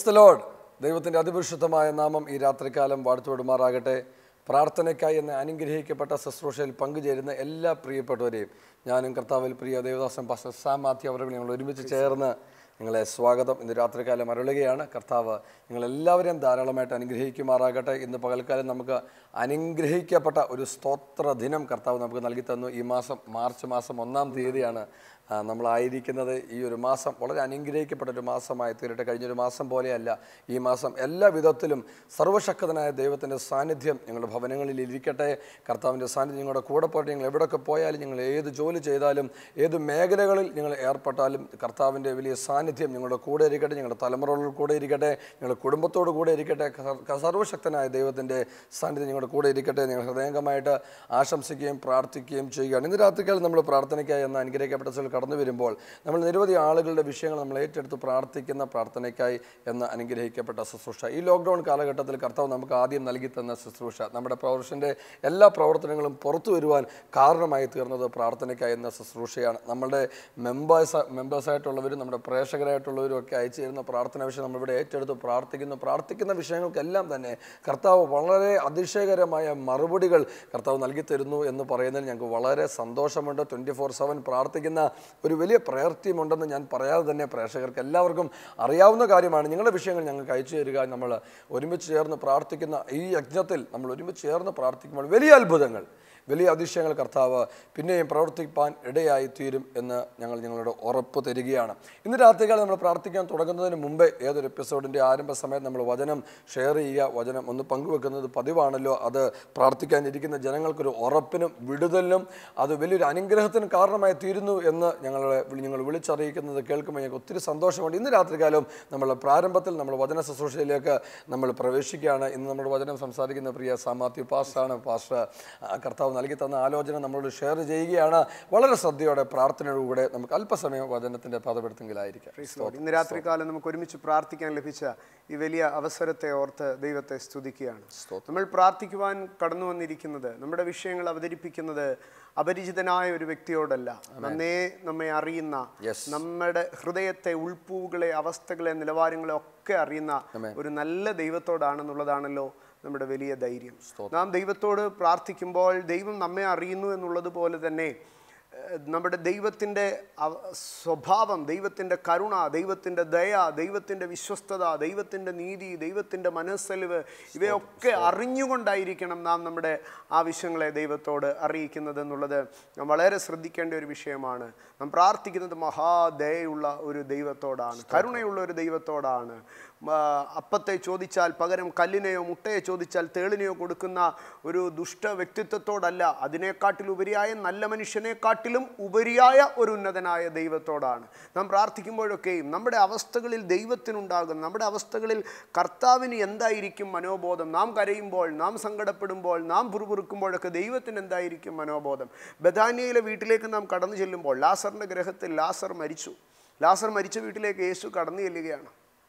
Praise the load ദൈവത്തിൻ്റെ അതിപരിശുദ്ധമായ നാമം ഈ രാത്രികാലം വാഴ്ത്തുവിടുമാറാകട്ടെ പ്രാർത്ഥനയ്ക്കായി എന്ന അനുഗ്രഹിക്കപ്പെട്ട ശുശ്രൂഷയിൽ പങ്കുചേരുന്ന എല്ലാ പ്രിയപ്പെട്ടവരെയും ഞാനും കർത്താവിൽ പ്രിയ ദേവദാസൻ പാസ്റ്റർ സാം മാത്യു അവർ ഞങ്ങൾ ഒരുമിച്ച് ചേർന്ന് നിങ്ങളെ സ്വാഗതം ഇന്ന് രാത്രികാലം അരുളുകയാണ് കർത്താവ് നിങ്ങളെല്ലാവരെയും ധാരാളമായിട്ട് അനുഗ്രഹിക്കുമാറാകട്ടെ ഇന്ന് പകൽക്കാലം നമുക്ക് അനുഗ്രഹിക്കപ്പെട്ട ഒരു സ്തോത്ര ദിനം കർത്താവ് നമുക്ക് നൽകി തന്നു ഈ മാസം മാർച്ച് മാസം ഒന്നാം തീയതിയാണ് ആ, നമ്മളായിരിക്കുന്നത് ഈ ഒരു മാസം വളരെ അനുഗ്രഹിക്കപ്പെട്ട ഒരു മാസമായി തീരട്ടെ കഴിഞ്ഞൊരു മാസം പോലെയല്ല ഈ മാസം എല്ലാ വിധത്തിലും സർവശക്തനായ ദൈവത്തിൻ്റെ സാന്നിധ്യം ഞങ്ങളുടെ ഭവനങ്ങളിൽ ഇരിക്കട്ടെ കർത്താവിൻ്റെ സാന്നിധ്യം ഞങ്ങളുടെ കൂടെ പോയിട്ട് ഞങ്ങൾ എവിടെയൊക്കെ പോയാലും ഞങ്ങൾ ഏത് ജോലി ചെയ്താലും ഏത് മേഖലകളിൽ ഞങ്ങൾ ഏർപ്പെട്ടാലും കർത്താവിൻ്റെ വലിയ സാന്നിധ്യം ഞങ്ങളുടെ കൂടെ ഇരിക്കട്ടെ ഞങ്ങളുടെ തലമുറകൾ കൂടെ ഇരിക്കട്ടെ ഞങ്ങളുടെ കുടുംബത്തോട് കൂടെ ഇരിക്കട്ടെ സർ- സർവശക്തനായ ദൈവത്തിൻ്റെ സാന്നിധ്യം ഞങ്ങളുടെ കൂടെ ഇരിക്കട്ടെ ഞങ്ങൾ ഹൃദയംഗമായിട്ട് ആശംസിക്കുകയും പ്രാർത്ഥിക്കുകയും ചെയ്യുകയാണ് ഇന്ന് രാത്രിക്കാലം നമ്മൾ പ്രാർത്ഥനയ്ക്കായി എന്ന അനുഗ്രഹിക്കപ്പെട്ട സ്ഥലം കടന്നു വരുമ്പോൾ നമ്മൾ നിരവധി ആളുകളുടെ വിഷയങ്ങൾ നമ്മൾ ഏറ്റെടുത്ത് പ്രാർത്ഥിക്കുന്ന പ്രാർത്ഥനയ്ക്കായി എന്ന അനുഗ്രഹിക്കപ്പെട്ട ശുശ്രൂഷ ഈ ലോക്ക്ഡൗൺ കാലഘട്ടത്തിൽ കർത്താവ് നമുക്ക് ആദ്യം നൽകി തന്ന ശുശ്രൂഷ നമ്മുടെ പ്രൊഫഷൻ്റെ എല്ലാ പ്രവർത്തനങ്ങളും പുറത്തു വരുവാൻ കാരണമായി തീർന്നത് പ്രാർത്ഥനയ്ക്കായി എന്ന ശുശ്രൂഷയാണ് നമ്മളുടെ മെമ്പേഴ്സ് മെമ്പേഴ്സായിട്ടുള്ളവരും നമ്മുടെ പ്രേക്ഷകരായിട്ടുള്ളവരും ഒക്കെ അയച്ചു തരുന്ന പ്രാർത്ഥന വിഷയം നമ്മളിവിടെ ഏറ്റെടുത്ത് പ്രാർത്ഥിക്കുന്നു പ്രാർത്ഥിക്കുന്ന വിഷയങ്ങൾക്കെല്ലാം തന്നെ കർത്താവ് വളരെ അതിശയകരമായ മറുപടികൾ കർത്താവ് നൽകി തരുന്നു എന്ന് പറയുന്നതിൽ ഞങ്ങൾക്ക് വളരെ സന്തോഷമുണ്ട് ട്വൻറ്റി ഫോർ സെവൻ പ്രാർത്ഥിക്കുന്ന ഒരു വലിയ പ്രയർ ടീം ഉണ്ടെന്ന് ഞാൻ പറയാതെ തന്നെ പ്രേക്ഷകർക്ക് എല്ലാവർക്കും അറിയാവുന്ന കാര്യമാണ് നിങ്ങളുടെ വിഷയങ്ങൾ ഞങ്ങൾക്ക് അയച്ചു തരിക നമ്മൾ ഒരുമിച്ച് ചേർന്ന് പ്രാർത്ഥിക്കുന്ന ഈ യജ്ഞത്തിൽ നമ്മൾ ഒരുമിച്ച് ചേർന്ന് പ്രാർത്ഥിക്കുമ്പോൾ വലിയ അത്ഭുതങ്ങൾ വലിയ അതിശയങ്ങൾ കർത്താവ് പിന്നെയും പ്രവർത്തിപ്പാൻ ഇടയായി തീരും എന്ന് ഞങ്ങൾ ഞങ്ങളുടെ ഉറപ്പ് തരികയാണ് ഇന്ന് രാത്രികാലം നമ്മൾ പ്രാർത്ഥിക്കാൻ തുടങ്ങുന്നതിന് മുമ്പേ ഏതൊരു എപ്പിസോഡിൻ്റെ ആരംഭ സമയത്ത് നമ്മൾ വചനം ഷെയർ ചെയ്യുക വചനം ഒന്ന് പങ്കുവെക്കുന്നത് പതിവാണല്ലോ അത് പ്രാർത്ഥിക്കാനിരിക്കുന്ന ജനങ്ങൾക്കൊരു ഉറപ്പിനും വിടുതലിനും അത് വലിയൊരു അനുഗ്രഹത്തിനും കാരണമായി തീരുന്നു എന്ന് ഞങ്ങളെ വിളി- ഞങ്ങൾ വിളിച്ചറിയിക്കുന്നത് കേൾക്കുമ്പോൾ ഞങ്ങൾക്ക് ഒത്തിരി സന്തോഷമുണ്ട് ഇന്ന് രാത്രികാലം നമ്മൾ പ്രാരംഭത്തിൽ നമ്മൾ വചന ശുശ്രൂഷയിലേക്ക് നമ്മൾ പ്രവേശിക്കുകയാണ് ഇന്ന് നമ്മുടെ വചനം സംസാരിക്കുന്ന പ്രിയ സാമാത്യു പാസ്റ്ററാണ് പാസ്റ്റർ ആ, കർത്താവ് നൽകി തന്ന ആലോചന നമ്മളോട് ഷെയർ ചെയ്യുകയാണ് വളരെ ശ്രദ്ധയോടെ പ്രാർത്ഥനയോടുകൂടെ നമുക്ക് അല്പസമയം വചനത്തിൻ്റെ പദപ്പെടുത്തെങ്കിലായിരിക്കാം Praise Lord. ഇന്ന് രാത്രികാലം നമുക്ക് ഒരുമിച്ച് പ്രാർത്ഥിക്കാൻ ലഭിച്ച ഈ വലിയ അവസരത്തെ ഓർത്ത് ദൈവത്തെ സ്തുതിക്കുകയാണ് നമ്മൾ പ്രാർത്ഥിക്കുവാൻ കടന്നു വന്നിരിക്കുന്നത് നമ്മുടെ വിഷയങ്ങൾ അവതരിപ്പിക്കുന്നത് അപരിചിതനായ ഒരു വ്യക്തിയോടല്ല നന്നേ നമ്മെ അറിയുന്ന Yes. നമ്മുടെ ഹൃദയത്തെ ഉൾപ്പൂവുകളെ അവസ്ഥകളെ നിലവാരങ്ങളെ ഒക്കെ അറിയുന്ന ഒരു നല്ല ദൈവത്തോടാണെന്നുള്ളതാണല്ലോ നമ്മുടെ വലിയ ധൈര്യം നാം ദൈവത്തോട് പ്രാർത്ഥിക്കുമ്പോൾ ദൈവം നമ്മെ അറിയുന്നു എന്നുള്ളത് പോലെ തന്നെ ഏഹ്, നമ്മുടെ ദൈവത്തിൻ്റെ അവ- സ്വഭാവം ദൈവത്തിൻ്റെ കരുണ ദൈവത്തിൻ്റെ ദയ ദൈവത്തിൻ്റെ വിശ്വസ്തത ദൈവത്തിൻ്റെ നീതി ദൈവത്തിൻ്റെ മനസ്സലിവ് ഇവയൊക്കെ അറിഞ്ഞുകൊണ്ടായിരിക്കണം നാം നമ്മുടെ ആവശ്യങ്ങളെ ദൈവത്തോട് അറിയിക്കുന്നത് എന്നുള്ളത് നാം വളരെ ശ്രദ്ധിക്കേണ്ട ഒരു വിഷയമാണ് നാം പ്രാർത്ഥിക്കുന്നത് മഹാദയുള്ള ഒരു ദൈവത്തോടാണ് കരുണയുള്ള ഒരു ദൈവത്തോടാണ് ആ, അപ്പത്തെ ചോദിച്ചാൽ പകരം കല്ലിനെയോ മുട്ടയെ ചോദിച്ചാൽ തേളിനെയോ കൊടുക്കുന്ന ഒരു ദുഷ്ട വ്യക്തിത്വത്തോടല്ല അതിനെക്കാട്ടിലുപരിയായ നല്ല മനുഷ്യനെക്കാട്ടിലും ഉപരിയായ ഒരു ഉന്നതനായ ദൈവത്തോടാണ് നാം പ്രാർത്ഥിക്കുമ്പോഴൊക്കെയും നമ്മുടെ അവസ്ഥകളിൽ ദൈവത്തിനുണ്ടാകും നമ്മുടെ അവസ്ഥകളിൽ കർത്താവിന് എന്തായിരിക്കും മനോബോധം നാം കരയുമ്പോൾ നാം സങ്കടപ്പെടുമ്പോൾ നാം പുറുപുറുക്കുമ്പോഴൊക്കെ ദൈവത്തിന് എന്തായിരിക്കും മനോബോധം ബഥാനിയയിലെ വീട്ടിലേക്ക് നാം കടന്നു ചെല്ലുമ്പോൾ ലാസറിൻ്റെ ഗ്രഹത്തിൽ ലാസർ മരിച്ചു ലാസർ മരിച്ച വീട്ടിലേക്ക് യേശു കടന്നു ചെല്ലുകയാണ്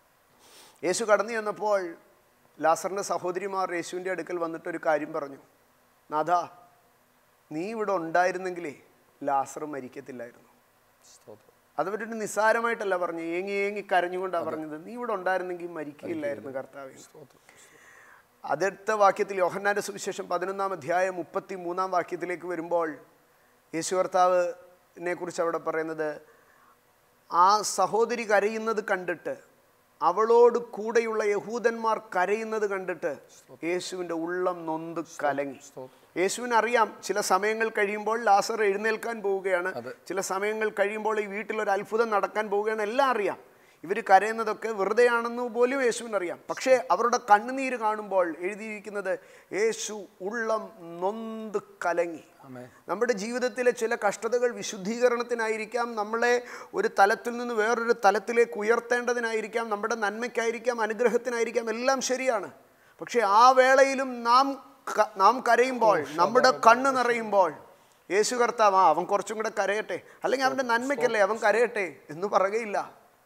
യേശു കടന്നു ചെന്നപ്പോൾ ലാസറിൻ്റെ സഹോദരിമാർ യേശുവിൻ്റെ അടുക്കൽ വന്നിട്ട് ഒരു കാര്യം പറഞ്ഞു നാഥ നീ ഇവിടെ ഉണ്ടായിരുന്നെങ്കിലേ ലാസർ മരിക്കത്തില്ലായിരുന്നു അത് പറ്റിട്ട് നിസ്സാരമായിട്ടല്ല പറഞ്ഞു ഏങ്ങി ഏങ്ങി കരഞ്ഞുകൊണ്ടാണ് പറഞ്ഞത് നീ ഇവിടെ ഉണ്ടായിരുന്നെങ്കിൽ മരിക്കുകയില്ലായിരുന്നു കർത്താവേ അടുത്ത വാക്യത്തിൽ യോഹന്നാന്റെ സുവിശേഷം പതിനൊന്നാം അധ്യായം മുപ്പത്തി മൂന്നാം വാക്യത്തിലേക്ക് വരുമ്പോൾ യേശു കർത്താവിനെ കുറിച്ച് അവിടെ പറയുന്നത് ആ സഹോദരി കരയുന്നത് കണ്ടിട്ട് അവളോട് കൂടെയുള്ള യഹൂദന്മാർ കരയുന്നത് കണ്ടിട്ട് യേശുവിൻ്റെ ഉള്ളം നൊന്ത് കലങ്ങി യേശുവിന് അറിയാം ചില സമയങ്ങൾ കഴിയുമ്പോൾ ലാസർ എഴുന്നേൽക്കാൻ പോവുകയാണ് ചില സമയങ്ങൾ കഴിയുമ്പോൾ ഈ വീട്ടിൽ ഒരു അത്ഭുതം നടക്കാൻ പോവുകയാണ് എല്ലാം അറിയാം ഇവർ കരയുന്നതൊക്കെ വെറുതെയാണെന്ന് പോലും യേശുവിനറിയാം പക്ഷേ അവരുടെ കണ്ണുനീര് കാണുമ്പോൾ എഴുതിയിരിക്കുന്നത് യേശു ഉള്ളം നൊന്ത് കലങ്ങി നമ്മുടെ ജീവിതത്തിലെ ചില കഷ്ടതകൾ വിശുദ്ധീകരണത്തിനായിരിക്കാം നമ്മളെ ഒരു തലത്തിൽ നിന്ന് വേറൊരു തലത്തിലേക്ക് ഉയർത്തേണ്ടതിനായിരിക്കാം നമ്മുടെ നന്മയ്ക്കായിരിക്കാം അനുഗ്രഹത്തിനായിരിക്കാം എല്ലാം ശരിയാണ് പക്ഷേ ആ വേളയിലും നാം ക- നാം കരയുമ്പോൾ നമ്മുടെ കണ്ണ് നിറയുമ്പോൾ യേശു കർത്താവ് ആ അവൻ കുറച്ചും കൂടെ കരയട്ടെ അല്ലെങ്കിൽ അവൻ്റെ നന്മയ്ക്കല്ലേ അവൻ കരയട്ടെ എന്ന് പറയുകയില്ല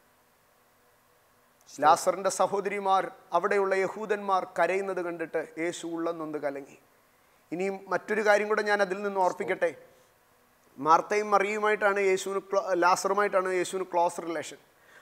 ലാസറിന്റെ സഹോദരിമാർ അവിടെയുള്ള യഹൂദന്മാർ കരയുന്നത് കണ്ടിട്ട് യേശു ഉള്ളം നൊന്ത് കലങ്ങി ഇനിയും മറ്റൊരു കാര്യം കൂടെ ഞാൻ അതിൽ നിന്ന് ഓർപ്പിക്കട്ടെ മാർത്തയും മറിയുമായിട്ടാണ് യേശുവിന് ക്ലോ- ലാസറുമായിട്ടാണ് യേശുവിന് ക്ലോസ് റിലേഷൻ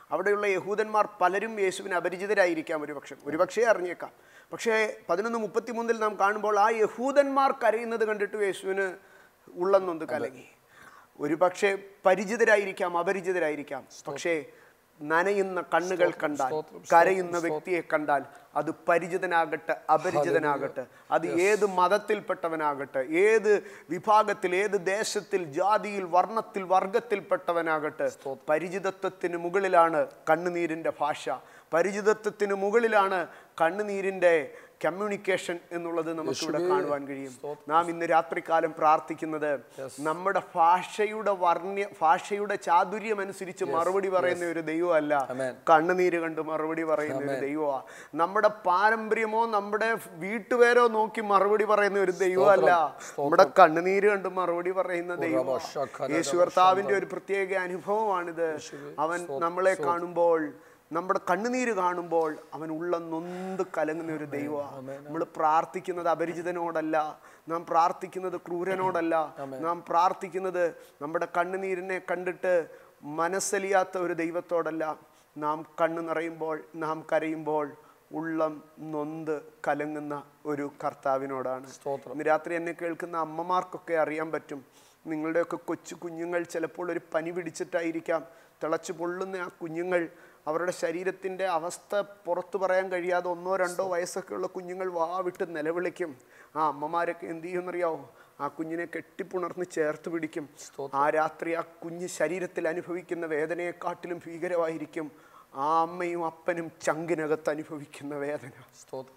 അവിടെയുള്ള യഹൂദന്മാർ പലരും യേശുവിന് അപരിചിതരായിരിക്കാം ഒരുപക്ഷെ ഒരുപക്ഷേ അറിഞ്ഞേക്കാം പക്ഷേ പതിനൊന്ന് മുപ്പത്തിമൂന്നിൽ നാം കാണുമ്പോൾ ആ യഹൂദന്മാർ കരയുന്നത് കണ്ടിട്ട് യേശുവിന് ഉള്ളം നൊന്ത് കലങ്ങി ഒരുപക്ഷെ പരിചിതരായിരിക്കാം അപരിചിതരായിരിക്കാം പക്ഷേ നനയുന്ന കണ്ണുകൾ കണ്ടാൽ കരയുന്ന വ്യക്തിയെ കണ്ടാൽ അത് പരിചിതനാകട്ടെ അപരിചിതനാകട്ടെ അത് ഏത് മതത്തിൽപ്പെട്ടവനാകട്ടെ ഏത് വിഭാഗത്തിൽ ഏത് ദേശത്തിൽ ജാതിയിൽ വർണ്ണത്തിൽ വർഗത്തിൽപ്പെട്ടവനാകട്ടെ പരിചിതത്വത്തിന് മുകളിലാണ് കണ്ണുനീരിൻ്റെ ഭാഷ പരിചിതത്വത്തിന് മുകളിലാണ് കണ്ണുനീരിൻ്റെ കമ്മ്യൂണിക്കേഷൻ എന്നുള്ളത് നമുക്കിവിടെ കാണുവാൻ കഴിയും നാം ഇന്ന് രാത്രികാലം പ്രാർത്ഥിക്കുന്നത് നമ്മുടെ ഭാഷയുടെ വർണ്ണ്യ ഭാഷയുടെ ചാതുര്യം അനുസരിച്ച് മറുപടി പറയുന്ന ഒരു ദൈവമല്ല കണ്ണുനീര് കണ്ട് മറുപടി പറയുന്ന ഒരു ദൈവമാണ് നമ്മുടെ പാരമ്പര്യമോ നമ്മുടെ വീട്ടുപേരോ നോക്കി മറുപടി പറയുന്ന ഒരു ദൈവമല്ല നമ്മുടെ കണ്ണുനീര് കണ്ട് മറുപടി പറയുന്ന ദൈവമാണ് യേശു കർത്താവിന്റെ ഒരു പ്രത്യേക അനുഭവമാണിത് അവൻ നമ്മളെ കാണുമ്പോൾ നമ്മുടെ കണ്ണുനീര് കാണുമ്പോൾ അവൻ ഉള്ളം നൊന്ത് കലങ്ങുന്ന ഒരു ദൈവമാണ് നമ്മൾ പ്രാർത്ഥിക്കുന്നത് അപരിചിതനോടല്ല നാം പ്രാർത്ഥിക്കുന്നത് ക്രൂരനോടല്ല നാം പ്രാർത്ഥിക്കുന്നത് നമ്മുടെ കണ്ണുനീരിനെ കണ്ടിട്ട് മനസ്സലിയാത്ത ഒരു ദൈവത്തോടല്ല നാം കണ്ണു നിറയുമ്പോൾ നാം കരയുമ്പോൾ ഉള്ളം നൊന്ത് കലങ്ങുന്ന ഒരു കർത്താവിനോടാണ് ഇന്ന് രാത്രി എന്നെ കേൾക്കുന്ന അമ്മമാർക്കൊക്കെ അറിയാൻ പറ്റും നിങ്ങളുടെയൊക്കെ കൊച്ചു കുഞ്ഞുങ്ങൾ ചിലപ്പോൾ ഒരു പനി പിടിച്ചിട്ടായിരിക്കാം തിളച്ചു പൊള്ളുന്ന ആ കുഞ്ഞുങ്ങൾ അവരുടെ ശരീരത്തിൻ്റെ അവസ്ഥ പുറത്തു പറയാൻ കഴിയാതെ ഒന്നോ രണ്ടോ വയസ്സൊക്കെ ഉള്ള കുഞ്ഞുങ്ങൾ വാവിട്ട് നിലവിളിക്കും ആ അമ്മമാരൊക്കെ എന്ത് ചെയ്യുമെന്നറിയാവോ ആ കുഞ്ഞിനെ കെട്ടിപ്പുണർന്ന് ചേർത്ത് പിടിക്കും ആ രാത്രി ആ കുഞ്ഞ് ശരീരത്തിൽ അനുഭവിക്കുന്ന വേദനയെക്കാട്ടിലും ഭീകരമായിരിക്കും ആ അമ്മയും അപ്പനും ചങ്കിനകത്ത് അനുഭവിക്കുന്ന വേദന സ്തോത്രം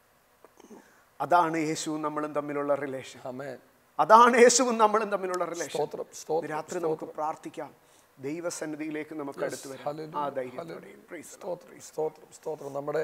അതാണ് യേശുവും നമ്മളും തമ്മിലുള്ള റിലേഷൻ ആമേൻ അതാണ് യേശുവും നമ്മളും തമ്മിലുള്ള റിലേഷൻ സ്തോത്രം സ്തോത്രം രാത്രി നമുക്ക് പ്രാർത്ഥിക്കാം ദൈവസന്നിധിയിലേക്ക് നമുക്ക് അടുത്ത് വരാം ഹല്ലേലൂയ, ആ ധൈര്യത്തോടെ Praise the Lord. സ്തോത്രം സ്തോത്രം സ്തോത്രം നമ്മുടെ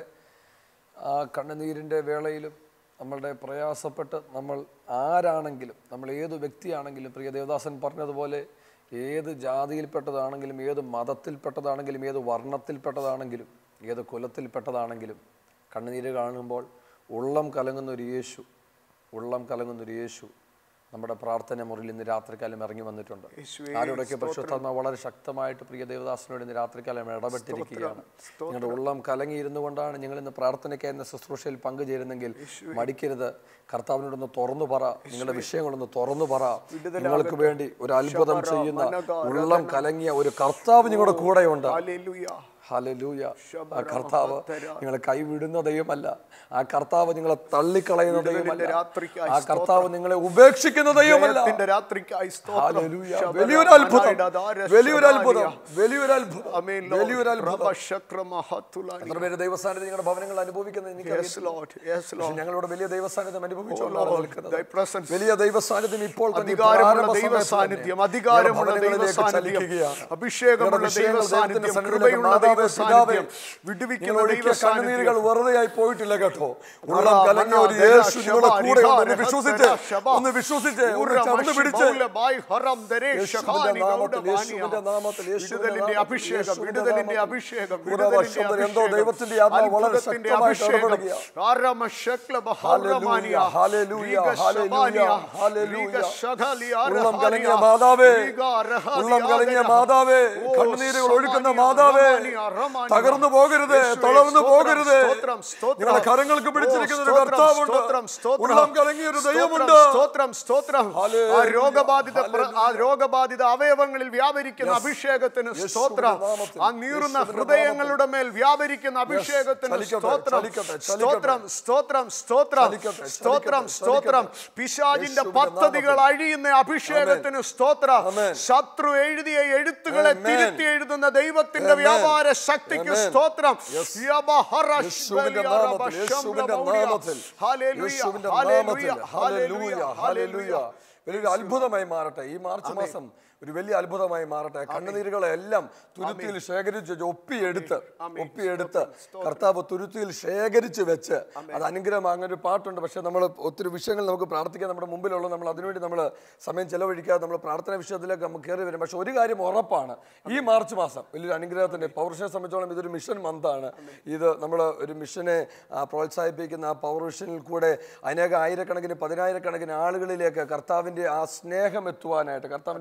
ആ കണ്ണുനീരിൻ്റെ വേളയിലും നമ്മളുടെ പ്രയാസപ്പെട്ട് നമ്മൾ ആരാണെങ്കിലും നമ്മൾ ഏത് വ്യക്തിയാണെങ്കിലും പ്രിയ ദേവദാസൻ പറഞ്ഞതുപോലെ ഏത് ജാതിയിൽപ്പെട്ടതാണെങ്കിലും ഏത് മതത്തിൽപ്പെട്ടതാണെങ്കിലും ഏത് വർണ്ണത്തിൽപ്പെട്ടതാണെങ്കിലും ഏത് കുലത്തിൽപ്പെട്ടതാണെങ്കിലും കണ്ണുനീര് കാണുമ്പോൾ ഉള്ളം കലങ്ങുന്ന ഒരു യേശു ഉള്ളം കലങ്ങുന്ന ഒരു യേശു നമ്മുടെ പ്രാർത്ഥന മുറിയിൽ ഇന്ന് രാത്രികാലം ഇറങ്ങി വന്നിട്ടുണ്ട് യേശുവേ, ആരോടൊക്കെ പരിശുദ്ധാത്മ വളരെ ശക്തമായിട്ട് പ്രിയ ദേവദാസനോട് ഇന്ന് രാത്രികാലം ഇടപെട്ടിരിക്കുകയാണ് നിങ്ങളുടെ ഉള്ളം കലങ്ങിയിരുന്നു കൊണ്ടാണ് നിങ്ങൾ ഇന്ന് പ്രാർത്ഥനയ്ക്ക് എന്ന ശുശ്രൂഷയിൽ പങ്കുചേരുന്നെങ്കിൽ മടിക്കരുത് കർത്താവിനോടൊന്ന് തുറന്നു പറ നിങ്ങളുടെ വിഷയങ്ങളൊന്ന് തുറന്നു പറ നിങ്ങൾക്ക് വേണ്ടി ഒരു അത്ഭുതം ചെയ്യുന്ന ഉള്ളം കലങ്ങിയ ഒരു കർത്താവ് നിങ്ങളുടെ കൂടെയുണ്ട് Hallelujah. ഹല്ലേലൂയ ആ കർത്താവ് നിങ്ങളെ കൈവിടുന്ന ദൈവമല്ല ആ കർത്താവ് നിങ്ങളെ തള്ളിക്കളയുന്ന ദൈവമല്ല രാത്രിക്കായി ആ കർത്താവ് നിങ്ങളെ ഉപേക്ഷിക്കുന്ന ദൈവമല്ല ജയത്തിന്റെ രാത്രിക്കായി സ്തോത്രം. ഹല്ലേലൂയ. ശബര വലിയൊരു അത്ഭുതം മനായിടതാര വലിയൊരു അത്ഭുതം ശബാരിയ. വലിയൊരു അത്ഭുതം Amen, Lord. വലിയൊരു അത്ഭുതം റബശക്രമഹത്തുലാനി. എത്ര പേര് ദൈവസ്ഥാനത്ത് നിങ്ങളുടെ ഭവനങ്ങൾ അനുഭവിക്കുന്നത് Yes, എനിക്ക് Lord. Yes, Lord. ഞങ്ങളോട് വലിയ ദൈവസ്ഥാനത്ത് Oh, അനുഭവിച്ചുകൊണ്ടാണ് Lord. നിൽക്കുന്നത് Thy presence. വലിയ ദൈവസാന്നിധ്യം ഇപ്പോൾ തന്നെ അധികാരമുള്ള പ്രാരംഭ ദൈവ സമയത്ത് സാന്നിധ്യം തന്നെ അധികാരമുള്ള ഞങ്ങളുടെ ദൈവ ഭവനങ്ങളിലേക്ക് സാന്നിധ്യം ചലിക്കുകയാണ്. അഭിഷേകമുള്ള ഞങ്ങളുടെ ദൈവ വിഷയങ്ങൾ സാന്നിധ്യം ദൈവത്തിന്റെ സന്നിധിയിലേക്ക് കൃപയുള്ള മാതാവേ, ദൈവ പിതാവേ, സാന്നിധ്യം വിടുവിക്കുന്ന നിങ്ങൾ ദൈവ ഒഴുക്കിയ കണ്ണുനീരുകൾ സാന്നിധ്യം വെറുതെയായി പോയിട്ടില്ല കേട്ടോ ഉള്ളം മന, കലങ്ങിയ ഒരു മന, യേശു ദര, നിങ്ങളുടെ ശബ, കൂടെ രിഹ, ഒന്ന് രഹ, വിശ്വസിച്ച് ദര, ശബ. ഒന്ന് വിശ്വസിച്ച് ഒന്ന് ഊര, ചടന്നു മഷി, പിടിച്ച് ബൗല, ബായ്, ഹറം, ദരേ, യേശുവിന്റെ ഷഹാനി, നാമത്തിൽ, ഗൗഡ, യേശുവിന്റെ വാനിയ. നാമത്തിൽ, യേശുവിന്റെ വിടുതലിന്റെ നാമത്തിൽ, അഭിഷേകം യേശുവിന്റെ വിടുതലിന്റെ നാമത്തിൽ. അഭിഷേകം ഉറവ വിടുതലിന്റെ ശബ്ദം എന്തോ അഭിഷേകം ദൈവത്തിന്റെ ആത്മാവ് വളരെ അത്ഭുതത്തിന്റെ ശക്തമായിട്ട് അഭിഷേകം ഇടപെടുകയാണ്. ആരമ ശക്ല ബഹൗറമാനിയ. ഹല്ലേലൂയ, ലീഗ ഹല്ലേലൂയ, ശബാനിയ. ഹല്ലേലൂയ. ലീഗ ശഖലിയ ഉള്ളം റഹാനിയ. കലങ്ങിയ മാതാവേ ലീഗ റഹാനിയ ഉള്ളം കലങ്ങിയ ആദര. മാതാവേ ഓ, കണ്ണുനീരുകൾ ഒഴുക്കുന്ന ശബാനിയ, മാതാവേ റമാനിയ, റമാനിയ. തകർന്നു പോകരുത് യേശുവേ, തളർന്നു സ്തോത്രം, പോകരുത് സ്തോത്രം, സ്തോത്രം. നിങ്ങളുടെ കരങ്ങൾക്ക് പിടിച്ചിരിക്കുന്ന ഒരു ഓ, സ്തോത്രം, കർത്താവുണ്ട് സ്തോത്രം, സ്തോത്രം. ഉള്ളം കലങ്ങിയ ഒരു സ്തോത്രം, ദൈവമുണ്ട് സ്തോത്രം സ്തോത്രം ആ ഹല്ലേലൂയ, രോഗബാധിത പ്ര- ആ ഹല്ലേലൂയ. രോഗബാധിത അവയവങ്ങളിൽ വ്യാപരിക്കുന്ന അഭിഷേകത്തിന് യേശുവിന്റെ സ്തോത്രം നാമത്തിൽ, ആ നീറുന്ന യേശുവിന്റെ ഹൃദയങ്ങളുടെ മേൽ വ്യാപരിക്കുന്ന അഭിഷേകത്തിന് ചലിക്കട്ടെ, സ്തോത്രം ചലിക്കട്ടെ, ചലിക്കട്ടെ. സ്തോത്രം സ്തോത്രം സ്തോത്രം ചലിക്കട്ടെ, സ്തോത്രം ചലിക്കട്ടെ, സ്തോത്രം ചലിക്കട്ടെ. പിശാചിന്റെ യേശുവിന്റെ പദ്ധതികൾ നാമത്തിൽ. അഴിയുന്ന അഭിഷേകത്തിന് സ്തോത്രം ആമേൻ. ശത്രു എഴുതിയ എഴുത്തുകളെ ആമേൻ. തിരുത്തി എഴുതുന്ന ദൈവത്തിന്റെ ആമേൻ. വ്യാപാര ശക്തിക്ക് ആമേൻ. സ്തോത്രം Yes. യബഹറ യേശുവിന്റെ ശബരിയ നാമത്തിൽ റബ യേശുവിന്റെ ശംബ്ര നാമത്തിൽ ഹല്ലേലൂയ യേശുവിന്റെ ഹല്ലേലൂയ നാമത്തിൽ ഹല്ലേലൂയ ഹല്ലേലൂയ വലിയൊരു അത്ഭുതമായി മാറട്ടെ ഈ മാർച്ച് മാസം ഒരു വലിയ അത്ഭുതമായി മാറട്ടെ കണ്ണുനീരുകളെല്ലാം തുരുത്തിയിൽ ശേഖരിച്ച് വെച്ച് ഒപ്പിയെടുത്ത് ഒപ്പിയെടുത്ത് കർത്താവ് തുരുത്തിയിൽ ശേഖരിച്ച് വെച്ച് അത് അനുഗ്രഹം അങ്ങനെ ഒരു പാട്ടുണ്ട് പക്ഷെ നമ്മൾ ഒത്തിരി വിഷയങ്ങൾ നമുക്ക് പ്രാർത്ഥിക്കാൻ നമ്മുടെ മുമ്പിലുള്ള നമ്മൾ അതിനുവേണ്ടി നമ്മൾ സമയം ചെലവഴിക്കാതെ നമ്മൾ പ്രാർത്ഥന വിഷയത്തിലേക്ക് നമുക്ക് കയറി വരും പക്ഷെ ഒരു കാര്യം ഉറപ്പാണ് ഈ മാർച്ച് മാസം വലിയൊരു അനുഗ്രഹത്തിന്റെ പൗരുഷനെ സംബന്ധിച്ചോളം ഇതൊരു മിഷൻ മന്താണ് ഇത് നമ്മൾ ഒരു മിഷനെ ആ, പ്രോത്സാഹിപ്പിക്കുന്ന ആ പൗരുഷനിൽ കൂടെ അനേക ആയിരക്കണക്കിന് പതിനായിരക്കണക്കിന് ആളുകളിലേക്ക് കർത്താവിൻ്റെ ആ സ്നേഹം എത്തുവാനായിട്ട് കർത്താവിൻ്റെ സുവിശേഷം